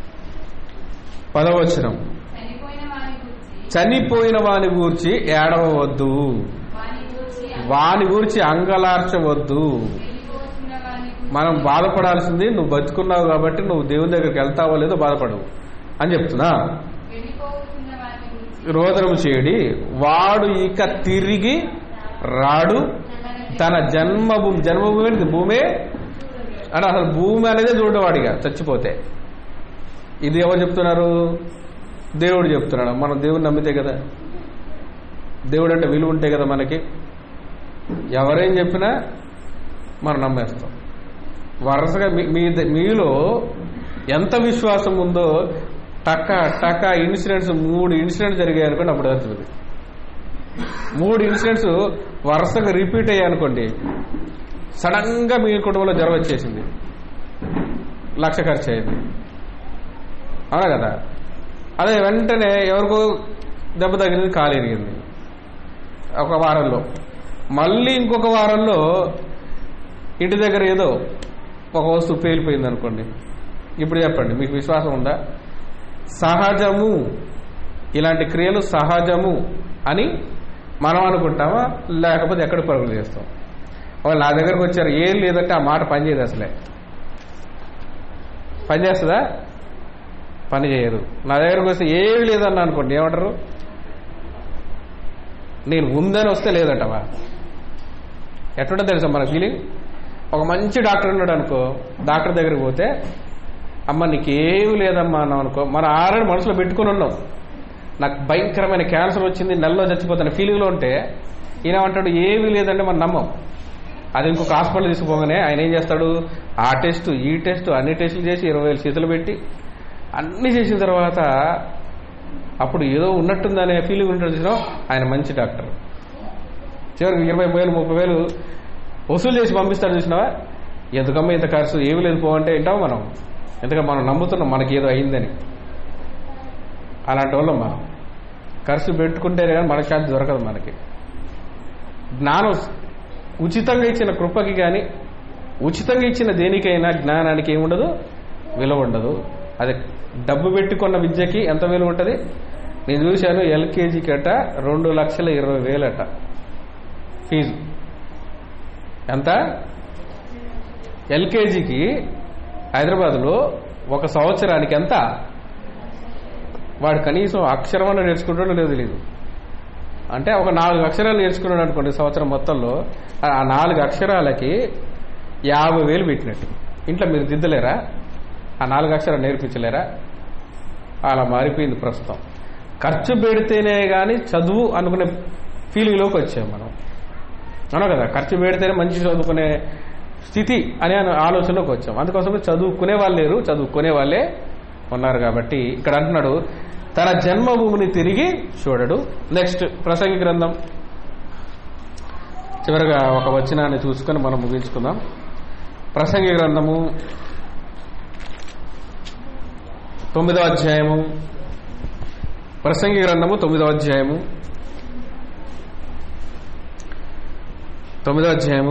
పదవచనం చనిపోయిన వాని గురించి చనిపోయిన వాని గూర్చి ఏడవవద్దు వాని గూర్చి వాని గూర్చి అంగలార్చవద్దు వెళ్ళిపోతున్న వాని గురించి మనం బాధపడాల్సింది నువ్వు బతుకున్నావు కాబట్టి నువ్వు దేవుని దగ్గరికి వెళ్తావో లేదో బాధపడవు అని చెప్తున్నా వెళ్ళిపోతున్న వాని గురించి రోదనము చేయడి వాడు ఇక తిరిగి రాడు తన జన్మభూమి జన్మభూమి అంటే భూమే అంటే అసలు భూమి అనేది చూడవాడిగా చచ్చిపోతే ఇది ఎవరు చెప్తున్నారు దేవుడు చెప్తున్నాడు మనం దేవుని నమ్మితే కదా దేవుడు అంటే విలువ ఉంటే కదా మనకి ఎవరేం చెప్పినా మనం నమ్మేస్తాం వరుసగా మీ- మీ మీలో ఎంత విశ్వాసం ఉందో టక టక ఇన్సిడెంట్స్ మూడు ఇన్సిడెంట్స్ జరిగాయి అనుకోండి అప్పుడు అవుతుంది మూడు ఇన్సిడెంట్స్ వరుసగా రిపీట్ అయ్యాయి అనుకోండి సడన్ గా మీ కుటుంబంలో జ్వరం వచ్చేసింది లక్ష ఖర్చు అయింది అవునా కదా అదే వెంటనే ఎవరికో దెబ్బ తగిలింది కాలు ఎరిగింది ఒక వారంలో మళ్ళీ ఇంకొక వారంలో ఇంటి దగ్గర ఏదో ఒక వస్తువు పేలిపోయింది అనుకోండి ఇప్పుడు చెప్పండి మీకు విశ్వాసం ఉందా సహజము ఇలాంటి క్రియలు సహజము అని మనం అనుకుంటామా లేకపోతే ఎక్కడ పరుగులు చేస్తాం వాళ్ళు నా దగ్గరకు వచ్చారు ఏం లేదంటే ఆ మాట పనిచేయదు అసలే పని చేస్తుందా పని చేయదు నా దగ్గరకు వస్తే ఏమి లేదన్నా అనుకోండి ఏమంటారు నేను ఉందని వస్తే లేదంటవా ఎట్లుంటో తెలుసా మన ఫీలింగ్ ఒక మంచి డాక్టర్ ఉన్నాడు అనుకో డాక్టర్ దగ్గరికి పోతే అమ్మ నీకేమి లేదమ్మా అన్నాం అనుకో మనం ఆల్రెడీ మనసులో పెట్టుకుని ఉన్నాం నాకు భయంకరమైన క్యాన్సర్ వచ్చింది నెలలో చచ్చిపోతాను ఫీలింగ్లో ఉంటే ఈయన అంటాడు ఏమీ లేదంటే మనం నమ్మం అది ఇంకొక హాస్పిటల్ తీసుకుపోగానే ఆయన ఏం చేస్తాడు ఆ టెస్ట్ ఈ టెస్ట్ అన్ని టెస్టులు చేసి ఇరవై వేలు చేతులు పెట్టి అన్ని చేసిన తర్వాత అప్పుడు ఏదో ఉన్నట్టుందనే ఫీలింగ్ ఉంటుంది చూసినావు ఆయన మంచి డాక్టర్ చివరికి ఇరవై వేలు ముప్పై వేలు వసూలు చేసి పంపిస్తాడు చూసినావా ఎందుకమ్మా ఇంత ఖర్చు ఏమి లేదు పోవంటే వింటాం మనం ఎందుకంటే మనం నమ్ముతున్నాం మనకి ఏదో అయిందని అలాంటి వాళ్ళం మనం ఖర్చు పెట్టుకుంటేనే కానీ మనశ్శాంతి దొరకదు మనకి జ్ఞానం ఉచితంగా ఇచ్చిన కృపకి కానీ ఉచితంగా ఇచ్చిన దేనికైనా జ్ఞానానికి ఏముండదు విలువ ఉండదు అది డబ్బు పెట్టుకున్న విద్యకి ఎంత విలువ ఉంటుంది నేను చూశాను ఎల్కేజీకి అట రెండు లక్షల ఇరవై వేలట ఫీజు ఎంత ఎల్కేజీకి హైదరాబాద్లో ఒక సంవత్సరానికి ఎంత వాడు కనీసం అక్షరం అన్న నేర్చుకుంటాడో లేదో తెలియదు అంటే ఒక నాలుగు అక్షరాలు నేర్చుకున్నాడు అనుకోండి సంవత్సరం మొత్తంలో ఆ నాలుగు అక్షరాలకి యాభై వేలు పెట్టినట్టు ఇంట్లో మీరు దిద్దలేరా ఆ నాలుగు అక్షరాలు నేర్పించలేరా అలా మారిపోయింది ప్రస్తుతం ఖర్చు పెడితేనే కానీ చదువు అనుకునే ఫీలింగ్లోకి వచ్చాం మనం అవునా కదా ఖర్చు పెడితేనే మంచి చదువుకునే స్థితి అనే ఆలోచనలోకి వచ్చాం అందుకోసం చదువుకునే వాళ్ళు లేరు చదువుకునే వాళ్ళే ఉన్నారు కాబట్టి ఇక్కడ అంటున్నాడు తన జన్మభూమిని తిరిగి చూడడు నెక్స్ట్ ప్రసంగి గ్రంథం చివరిగా ఒక వచనాన్ని చూసుకొని మనం ముగించుకుందాం ప్రసంగి గ్రంథము తొమ్మిదో అధ్యాయము ప్రసంగి గ్రంథము తొమ్మిదో అధ్యాయము తొమ్మిదో అధ్యాయము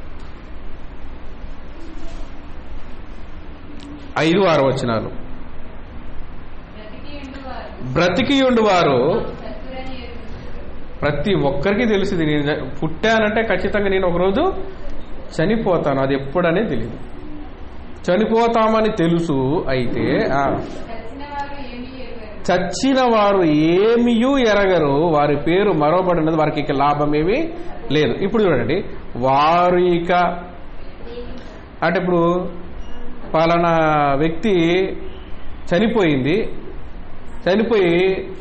ఐదు ఆరు వచనాలు బ్రతికి ఉండువారు బ్రతికి ఉండువారు చతురని ఎరుగుదురు. ప్రతి ఒక్కరికి తెలిసింది నేను జ- పుట్టానంటే ఖచ్చితంగా నేను ఒకరోజు చనిపోతాను అది ఎప్పుడనే తెలియదు చనిపోతామని తెలుసు అయితే ఆ, చచ్చిన వారు ఏమీ ఎరుగరు చచ్చిన వారు ఏమియూ ఎరగరు వారి పేరు మరోబడినది వారికి ఇక లాభమేమీ లేదు ఇప్పుడు చూడండి వారు ఇక అంటే ఇప్పుడు పలానా వ్యక్తి చనిపోయింది చనిపోయి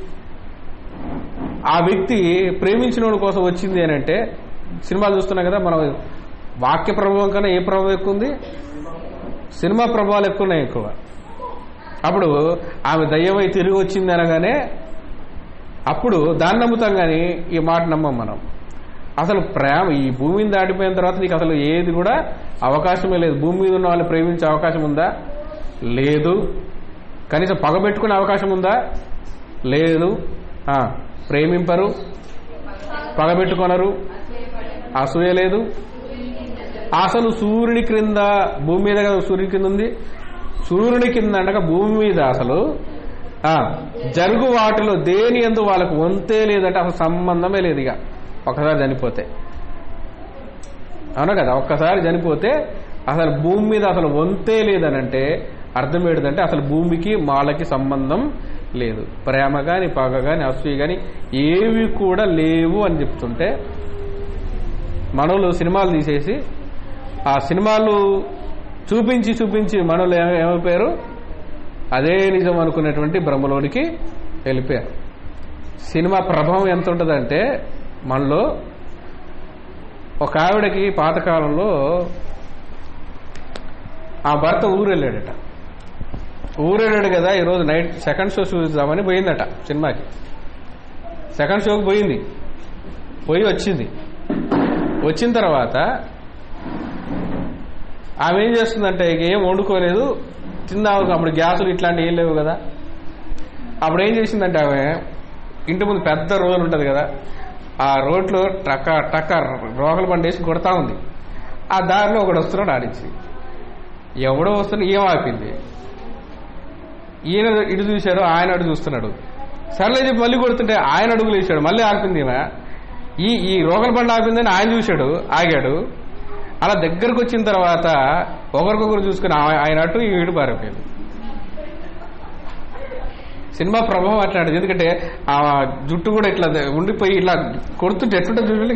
ఆ వ్యక్తి ప్రేమించిన వాడి కోసం వచ్చింది అని అంటే సినిమాలు చూస్తున్నాం కదా మనం వాక్య ప్రభావం కన్నా ఏ ప్రభావం ఎక్కువ ఉంది సినిమా ప్రభావాలు ఎక్కువ ఉన్నాయి ఎక్కువ అప్పుడు ఆమె దయ్యమై తిరిగి వచ్చింది అనగానే అప్పుడు దాన్ని నమ్ముతాం కానీ ఈ మాట నమ్మం మనం అసలు ప్రేమ ఈ భూమిని దాటిపోయిన తర్వాత నీకు అసలు ఏది కూడా అవకాశమే లేదు భూమి మీద ఉన్న వాళ్ళని ప్రేమించే అవకాశం ఉందా లేదు కనీసం పగబెట్టుకునే అవకాశం ఉందా లేదు ఆ, ప్రేమింపరు పగబెట్టుకొనరు అసూయ లేదు అసలు సూర్యుని క్రింద భూమి మీద కదా సూర్యుని కింద ఉంది సూర్యుని కింద అనగా భూమి మీద అసలు ఆ, జరుగు వాటిలో దేని ఎందు వాళ్ళకు వంతే లేదంటే అసలు సంబంధమే లేదు ఇక ఒకసారి చనిపోతే అవునా కదా ఒక్కసారి చనిపోతే అసలు భూమి మీద అసలు వంతే లేదనంటే అర్థం ఏంటంటే అసలు భూమికి మాలకి సంబంధం లేదు ప్రేమ గాని పగ గాని అసూయ గాని ఏవి కూడా లేవు అని చెప్తుంటే మనోళ్ళు సినిమాలు తీసేసి ఆ సినిమాలు చూపించి చూపించి మనోళ్ళు ఏమ- ఏమైపోయారు అదే నిజం అనుకునేటువంటి భ్రమలోనికి వెళ్ళిపోయారు సినిమా ప్రభావం ఎంత ఉంటుందంటే మనలో ఒక ఆవిడకి పాతకాలంలో ఆ భర్త ఊరు వెళ్ళాడట ఊరు వెళ్ళాడు కదా ఈరోజు నైట్ సెకండ్ షో చూద్దామని పోయిందట సినిమాకి సెకండ్ షోకి పోయింది పోయి వచ్చింది వచ్చిన తర్వాత ఆమె ఏం చేస్తుందంటే ఇక ఏం వండుకోలేదు తిందాము అప్పుడు గ్యాసులు ఇట్లాంటివి ఏం లేవు కదా అప్పుడు ఏం చేసిందంటే ఆమె ఇంటి ముందు పెద్ద రోడ్లు ఉంటుంది కదా ఆ రోడ్లో టక్క టక్క రోకల బండి వేసి కొడతా ఉంది ఆ దారిలో ఒకడు వస్తున్నాడు ఆడించి ఎవడో వస్తున్నా ఏం ఆపింది ఈయన ఇటు చూశాడు ఆయన అటు చూస్తున్నాడు సర్లే చెప్పి మళ్ళీ కొడుతుంటే ఆయన అడుగులు వేసాడు మళ్ళీ ఆపింది ఈమె ఈ ఈ రోకల బండి ఆపిందని ఆయన చూశాడు ఆగాడు అలా దగ్గరకు వచ్చిన తర్వాత ఒకరికొకరు చూసుకుని ఆ- ఆయన అటు ఈ ఇటు పారిపోయింది సినిమా ప్రభావం అట్లాంటిది ఎందుకంటే ఆ జుట్టు కూడా ఇట్లా ఉండిపోయి ఇట్లా కొడుతుంటే ఎట్లుంటుంది చూడండి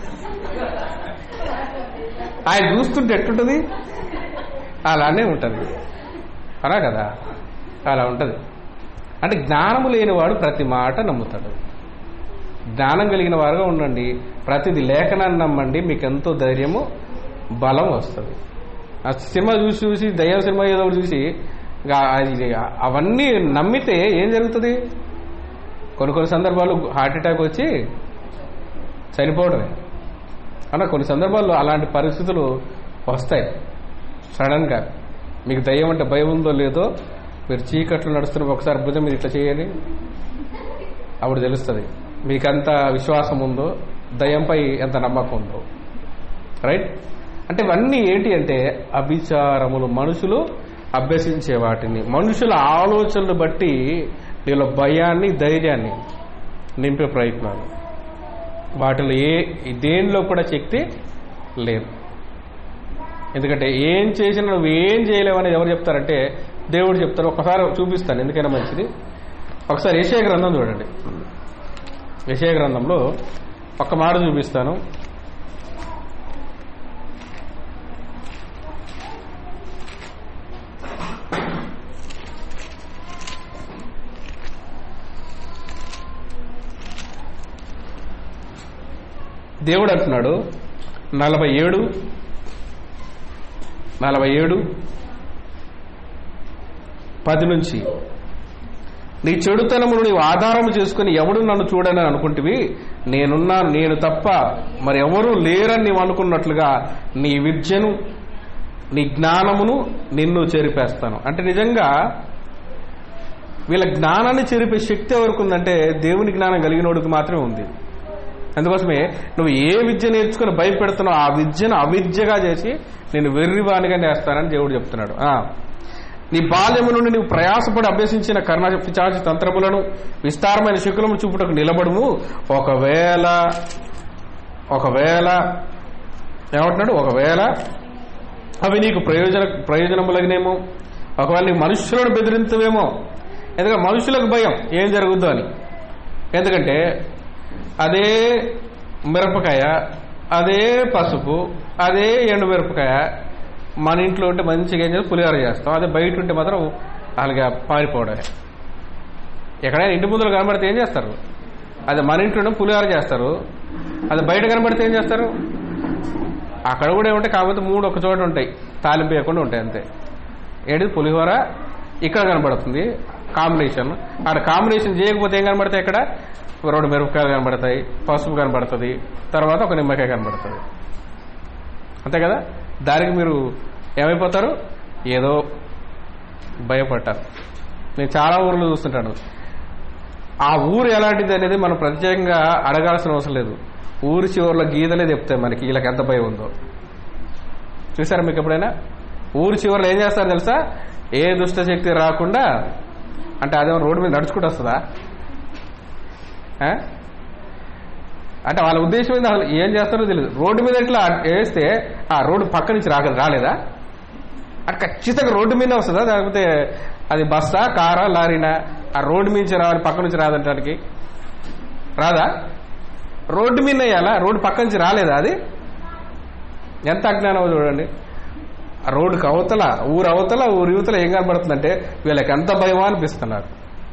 ఆయన చూస్తుంటే ఎట్లుంటుంది అలానే ఉంటుంది అలా కదా అలా ఉంటుంది అంటే జ్ఞానము లేనివాడు ప్రతి మాట నమ్ముతాడు జ్ఞానం కలిగిన వారుగా ఉండండి ప్రతిది లేఖనాన్ని నమ్మండి మీకు ఎంతో ధైర్యము బలం వస్తుంది ఆ సినిమా చూసి చూసి దయ్యం సినిమా ఏదో ఒకటి చూసి ఇంకా అది అవన్నీ నమ్మితే ఏం జరుగుతుంది కొన్ని కొన్ని సందర్భాలు హార్ట్ అటాక్ వచ్చి చనిపోవడమే అన్న కొన్ని సందర్భాల్లో అలాంటి పరిస్థితులు వస్తాయి సడన్గా మీకు దయ్యం అంటే భయం ఉందో లేదో మీరు చీకట్లు నడుస్తున్న ఒకసారి భుజం మీద ఇట్లా చేయాలి అప్పుడు తెలుస్తుంది మీకెంత విశ్వాసం ఉందో దయ్యంపై ఎంత నమ్మకం ఉందో రైట్ అంటే ఇవన్నీ ఏంటి అంటే అభిచారములు మనుషులు అభ్యసించే వాటిని మనుషుల ఆలోచనలు బట్టి వీళ్ళ భయాన్ని ధైర్యాన్ని నింపే ప్రయత్నాలు వాటిలో ఏ దేనిలో కూడా శక్తి లేదు ఎందుకంటే ఏం చేసినా నువ్వు ఏం చేయలేవని ఎవరు చెప్తారంటే దేవుడు చెప్తారు ఒకసారి చూపిస్తాను ఎందుకైనా మంచిది ఒకసారి ఏషియా గ్రంథం చూడండి ఏషియా గ్రంథంలో ఒక మాట చూపిస్తాను దేవుడు అంటున్నాడు నలభై ఏడు నలభై ఏడు పది నుంచి నీ చెడుతనమును నీవు ఆధారము చేసుకుని ఎవడు నన్ను చూడని అనుకుంటివి నేనున్నా నేను తప్ప మరి ఎవరూ లేరని నీవు అనుకున్నట్లుగా నీ విద్యను నీ జ్ఞానమును నిన్ను చెరిపేస్తాను అంటే నిజంగా వీళ్ళ జ్ఞానాన్ని చెరిపే శక్తి ఎవరికి ఉందంటే దేవుని జ్ఞానం కలిగినోడికి మాత్రమే ఉంది అందుకోసమే నువ్వు ఏ విద్య నేర్చుకుని భయపెడుతున్నావు ఆ విద్యను అవిద్యగా చేసి నేను వెర్రివానిగా నేస్తానని దేవుడు చెప్తున్నాడు ఆ. నీ బాల్యము నుండి నీవు ప్రయాసపడి అభ్యసించిన కర్ణ పిచాచి తంత్రములను విస్తారమైన శకులము చూపుటకు నిలబడుము ఒకవేళ ఒకవేళ ఏమంటున్నాడు ఒకవేళ అవి నీకు ప్రయోజన ప్రయోజనములగినేమో ఒకవేళ నీకు మనుషులను బెదిరించవేమో ఎందుకంటే మనుషులకు భయం ఏం జరుగుద్దో అని ఎందుకంటే అదే మిరపకాయ అదే పసుపు అదే ఎండు మిరపకాయ మన ఇంట్లో ఉంటే మంచిగా ఏం చేస్తాం పులిహోర చేస్తాం అదే బయట ఉంటే మాత్రం అలాగే పారిపోవడమే ఎక్కడైనా ఇంటి ముందులు కనబడితే ఏం చేస్తారు అది మన ఇంట్లో పులిహోర చేస్తారు అది బయట కనబడితే ఏం చేస్తారు అక్కడ కూడా ఏముంటాయి కాకపోతే మూడు ఒక చోట ఉంటాయి తాలింపు వేయకుండా ఉంటాయి అంతే ఏంటి పులిహోర ఇక్కడ కనబడుతుంది కాంబినేషన్ అక్కడ కాంబినేషన్ చేయకపోతే ఏం కనబడతాయి ఇక్కడ రెండు మిరపకాయలు కనబడతాయి పసుపు కనబడుతుంది తర్వాత ఒక నిమ్మకాయ కనబడుతుంది అంతే కదా దానికి మీరు ఏమైపోతారు ఏదో భయపడ్డారు నేను చాలా ఊర్లు చూస్తుంటాను ఆ ఊరు ఎలాంటిది అనేది మనం ప్రత్యేకంగా అడగాల్సిన అవసరం లేదు ఊరి చివరిలో గీతలే చెప్తాయి మనకి వీళ్ళకి ఎంత భయం ఉందో చూసారా మీకు ఎప్పుడైనా ఊరి చివరిలో ఏం చేస్తారు తెలుసా ఏ దుష్ట శక్తి రాకుండా అంటే అదేమో రోడ్డు మీద నడుచుకుంటూ వస్తుందా ఆ? అంటే వాళ్ళ ఉద్దేశం ఏంది అసలు ఏం చేస్తారో తెలియదు రోడ్డు మీద ఇట్లా వేస్తే ఆ రోడ్డు పక్క నుంచి రాక రాలేదా అది ఖచ్చితంగా రోడ్డు మీద వస్తుందా లేకపోతే అది బస్సా కారా లారీనా ఆ రోడ్డు మీద రావాలి పక్క నుంచి రాదంటానికి రాదా రోడ్డు మీద వేయాలా రోడ్డు పక్క నుంచి రాలేదా అది ఎంత అజ్ఞానం చూడండి ఆ రోడ్డుకి అవతల ఊరు అవతల ఊరు యువతల ఏం కనబడుతుందంటే వీళ్ళకి ఎంత భయమా అనిపిస్తున్నారు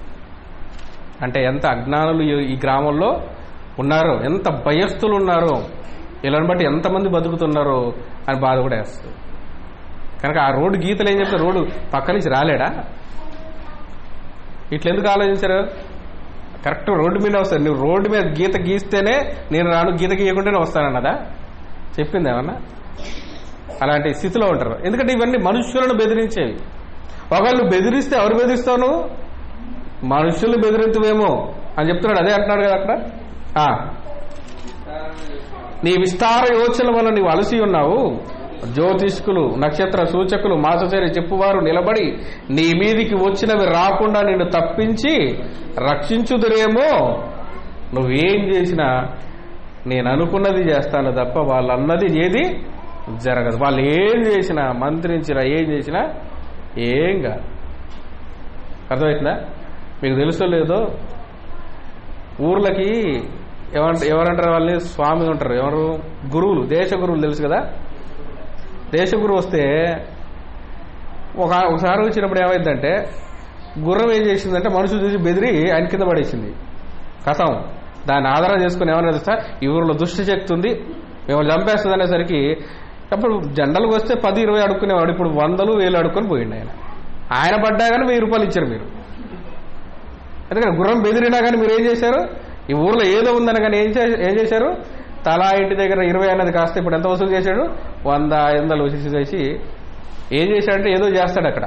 అంటే ఎంత అజ్ఞానులు ఈ- ఈ గ్రామంలో ఉన్నారో ఎంత భయస్థులు ఉన్నారో వీళ్ళని బట్టి ఎంతమంది బతుకుతున్నారో అని బాధ కూడా వేస్తుంది కనుక ఆ రోడ్డు గీతలు ఏం చెప్తే రోడ్డు పక్క నుంచి రాలేడా ఇట్లా ఎందుకు ఆలోచించారు కరెక్ట్ రోడ్డు మీద వస్తాడు నువ్వు రోడ్డు మీద గీత గీస్తేనే నేను రాను గీత గీయకుండానే వస్తానన్నదా చెప్పింది ఏమన్నా అలాంటి స్థితిలో ఉంటారు ఎందుకంటే ఇవన్నీ మనుషులను బెదిరించేవి ఒకళ్ళు బెదిరిస్తే ఎవరు బెదిరిస్తావు నువ్వు మనుషులు బెదిరించవేమో అని చెప్తున్నాడు అదే అంటున్నాడు కదా అక్కడ ఆ. నీ విస్తార యోచనల వల్ల నీవు అలసి ఉన్నావు జ్యోతిష్కులు నక్షత్ర సూచకులు మాసచరి చెప్పువారు నిలబడి నీ మీదికి వచ్చినవి రాకుండా నిన్ను తప్పించి రక్షించుదురేమో నువ్వేం చేసినా నేను అనుకున్నది చేస్తాను తప్ప వాళ్ళన్నది ఏది జరగదు వాళ్ళు ఏం చేసినా మంత్రించినా ఏం చేసినా ఏం కాదు అర్థమవుతుందా మీకు తెలుసో లేదో ఊర్లకి ఏమంట ఎవరంటారు వాళ్ళని స్వామి ఉంటారు ఎవరు గురువులు దేశ గురువులు తెలుసు కదా దేశ గురువు వస్తే ఒక ఒకసారి వచ్చినప్పుడు ఏమైందంటే గుర్రం ఏం చేసిందంటే మనుషులు చూసి బెదిరి ఆయన కింద పడేసింది కథం దాన్ని ఆధారం చేసుకుని ఏమన్నా తెలుసా ఈ ఊరిలో దుష్టి శక్తి ఉంది మిమ్మల్ని చంపేస్తుంది అనేసరికి అప్పుడు జెండలకు వస్తే పది ఇరవై అడుక్కునేవాడు ఇప్పుడు వందలు వేలు అడుక్కొని పోయిండు ఆయన ఆయన పడ్డా కానీ వెయ్యి రూపాయలు ఇచ్చారు మీరు ఎందుకంటే గుర్రం బెదిరినా కానీ మీరు ఏం చేశారు ఈ ఊర్లో ఏదో ఉందని కానీ ఏం చే- ఏం చేశారు తలా ఇంటి దగ్గర ఇరవై అన్నది కాస్త ఇప్పుడు ఎంత వసూలు చేశాడు వంద ఐదు వందలు వసూలు చేసి ఏం చేశాడంటే ఏదో చేస్తాడు అక్కడ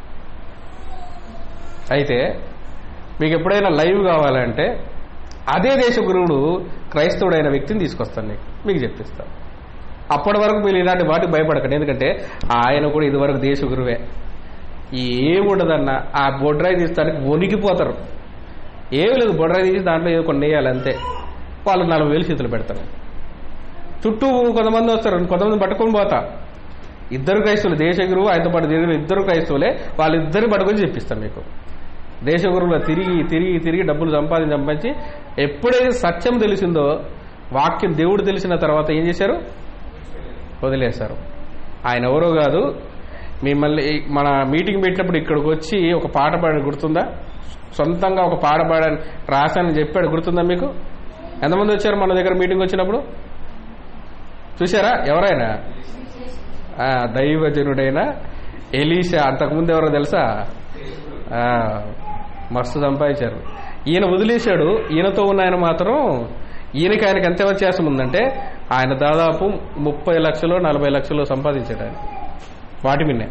అయితే మీకు ఎప్పుడైనా లైవ్ కావాలంటే అదే దేశ గురువుడు క్రైస్తవుడైన వ్యక్తిని తీసుకొస్తాను నీకు మీకు చెప్పిస్తాను అప్పటి వరకు మీరు ఇలాంటి వాటికి భయపడకండి ఎందుకంటే ఆయన కూడా ఇదివరకు దేశ గురువే ఏముండదన్న ఆ బొడ్రాయి తీస్తానికి వణికిపోతారు ఏమి లేదు బొడ్రాయి తీసి దాంట్లో ఏదో కొన్ని వేయాలి అంతే వాళ్ళు నలభై వేలు చేతులు పెడతారు చుట్టూ కొంతమంది వస్తారు కొంతమంది పట్టుకొని పోతా ఇద్దరు క్రైస్తవులు దేశ గురువు ఆయనతో పాటు తిరిగిన ఇద్దరు క్రైస్తవులే వాళ్ళిద్దరిని పట్టుకొని చెప్పిస్తాను మీకు దేశ గురువులో తిరిగి తిరిగి తిరిగి డబ్బులు సంపాదించి సంపాదించి ఎప్పుడైతే సత్యం తెలిసిందో వాక్యం దేవుడు తెలిసిన తర్వాత ఏం చేశారు వదిలేశారు ఆయన ఎవరో కాదు మిమ్మల్ని మన మీటింగ్ పెట్టినప్పుడు ఇక్కడికి వచ్చి ఒక పాట పాడాడు గుర్తుందా సొంతంగా ఒక పాట పాడని రాశానని చెప్పాడు గుర్తుందా మీకు ఎంతమంది వచ్చారు మన దగ్గర మీటింగ్ వచ్చినప్పుడు చూసారా ఎవరైనా ఆ, దైవజనుడైన ఎలీషా అంతకుముందు ఎవరో తెలుసా ఆ, మస్తు సంపాదించారు ఈయన వదిలేశాడు ఈయనతో ఉన్న ఆయన మాత్రం ఈయనకి ఆయనకి ఎంత వ్యత్యాసం ఉందంటే ఆయన దాదాపు ముప్పై లక్షలు నలభై లక్షలు సంపాదించాడు ఆయన వాటి మిన్నే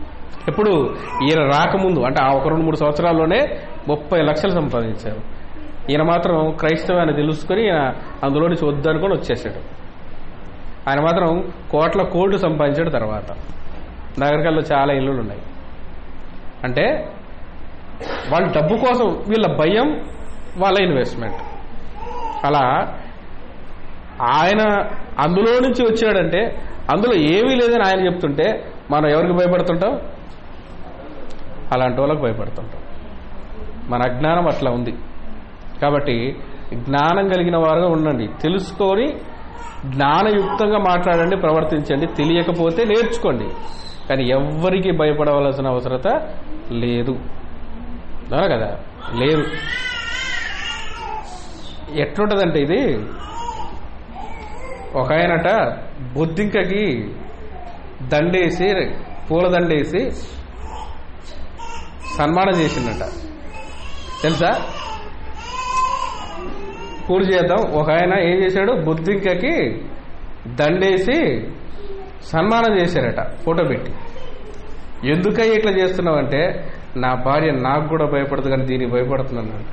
ఎప్పుడు ఈయన రాకముందు అంటే ఆ ఒక రెండు మూడు సంవత్సరాల్లోనే ముప్పై లక్షలు సంపాదించారు ఈయన మాత్రం క్రైస్తవాన్ని తెలుసుకొని ఈయన అందులో నుంచి వద్దనుకొని వచ్చేసాడు ఆయన మాత్రం కోట్ల కోట్లు సంపాదించాడు తర్వాత నగరికల్లో చాలా ఇల్లులు ఉన్నాయి అంటే వాళ్ళ డబ్బు కోసం వీళ్ళ భయం వాళ్ళ ఇన్వెస్ట్మెంట్ అలా ఆయన అందులో నుంచి వచ్చాడంటే అందులో ఏమీ లేదని ఆయన చెప్తుంటే మనం ఎవరికి భయపడుతుంటాం అలాంటి వాళ్ళకి భయపడుతుంటాం మన అజ్ఞానం అట్లా ఉంది కాబట్టి జ్ఞానం కలిగిన వారుగా ఉండండి తెలుసుకొని జ్ఞానయుక్తంగా మాట్లాడండి ప్రవర్తించండి తెలియకపోతే నేర్చుకోండి కానీ ఎవ్వరికి భయపడవలసిన అవసరత లేదు అవునా కదా లేదు ఎట్లుంటదంటే ఇది ఒక ఆయనట బొద్దింకకి దండేసి పూల దండేసి సన్మానం చేసిండట తెలుసా పూర్తి చేద్దాం ఒక ఆయన ఏం చేశాడు బుద్ధింకకి దండేసి సన్మానం చేశారట ఫోటో పెట్టి ఎందుకై ఇట్లా చేస్తున్నావంటే నా భార్య నాకు కూడా భయపడదు కానీ దీనికి భయపడుతున్నాను అన్నాడు.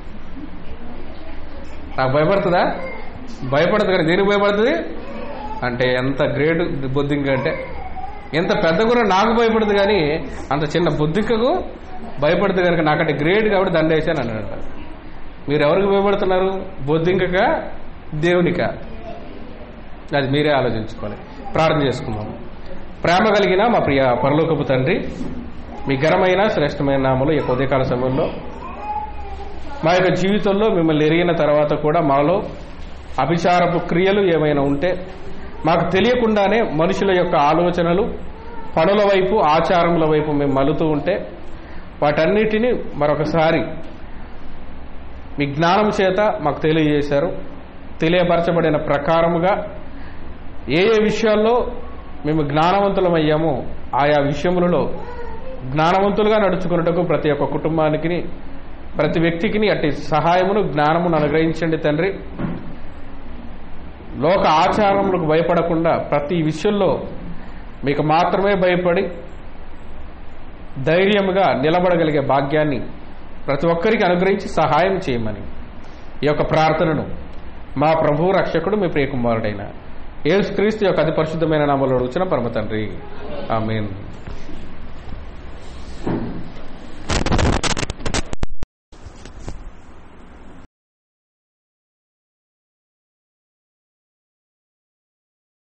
నాకు భయపడుతుందా భయపడదు కానీ దీనికి భయపడుతుంది అంటే ఎంత గ్రేట్ బొద్దింక అంటే ఎంత పెద్ద కూడా నాకు భయపడదు కానీ అంత చిన్న బుద్ధికకు భయపడుతుంది కనుక నాకంటే గ్రేట్ కాబట్టి దండేసాను అన్నాడు మీరు ఎవరికి భయపడుతున్నారు బొద్దింకక దేవునిక అది మీరే ఆలోచించుకోవాలి ప్రార్థన చేసుకుందాం ప్రేమ కలిగిన మా ప్రియ పరలోకపు తండ్రి మీ ఘనమైన శ్రేష్టమైన నామలు ఈ ఉదయకాల సమయంలో మా యొక్క జీవితంలో మిమ్మల్ని ఎరిగిన తర్వాత కూడా మాలో అభిచారపు క్రియలు ఏమైనా ఉంటే మాకు తెలియకుండానే మనుషుల యొక్క ఆలోచనలు పనుల వైపు ఆచారముల వైపు మేము మలుతూ ఉంటే వాటన్నిటిని మరొకసారి మీ జ్ఞానం చేత మాకు తెలియజేశారు తెలియపరచబడిన ప్రకారముగా ఏ ఏ విషయాల్లో మేము జ్ఞానవంతులమయ్యామో ఆయా విషయములలో జ్ఞానవంతులుగా నడుచుకున్నటకు ప్రతి ఒక్క కుటుంబానికి ప్రతి వ్యక్తికి అట్టి సహాయమును జ్ఞానమును అనుగ్రహించండి తండ్రి లోక ఆచారములకు భయపడకుండా ప్రతి విషయంలో మీకు మాత్రమే భయపడి ధైర్యముగా నిలబడగలిగే భాగ్యాన్ని ప్రతి ఒక్కరికి అనుగ్రహించి సహాయం చేయమని ఈ యొక్క ప్రార్థనను మా ప్రభు రక్షకుడు మీ ప్రియకుమారుడైన యేసుక్రీస్తు యొక్క అతి పరిశుద్ధమైన నామలో అడుగుచిన పరమ తండ్రి ఆమెన్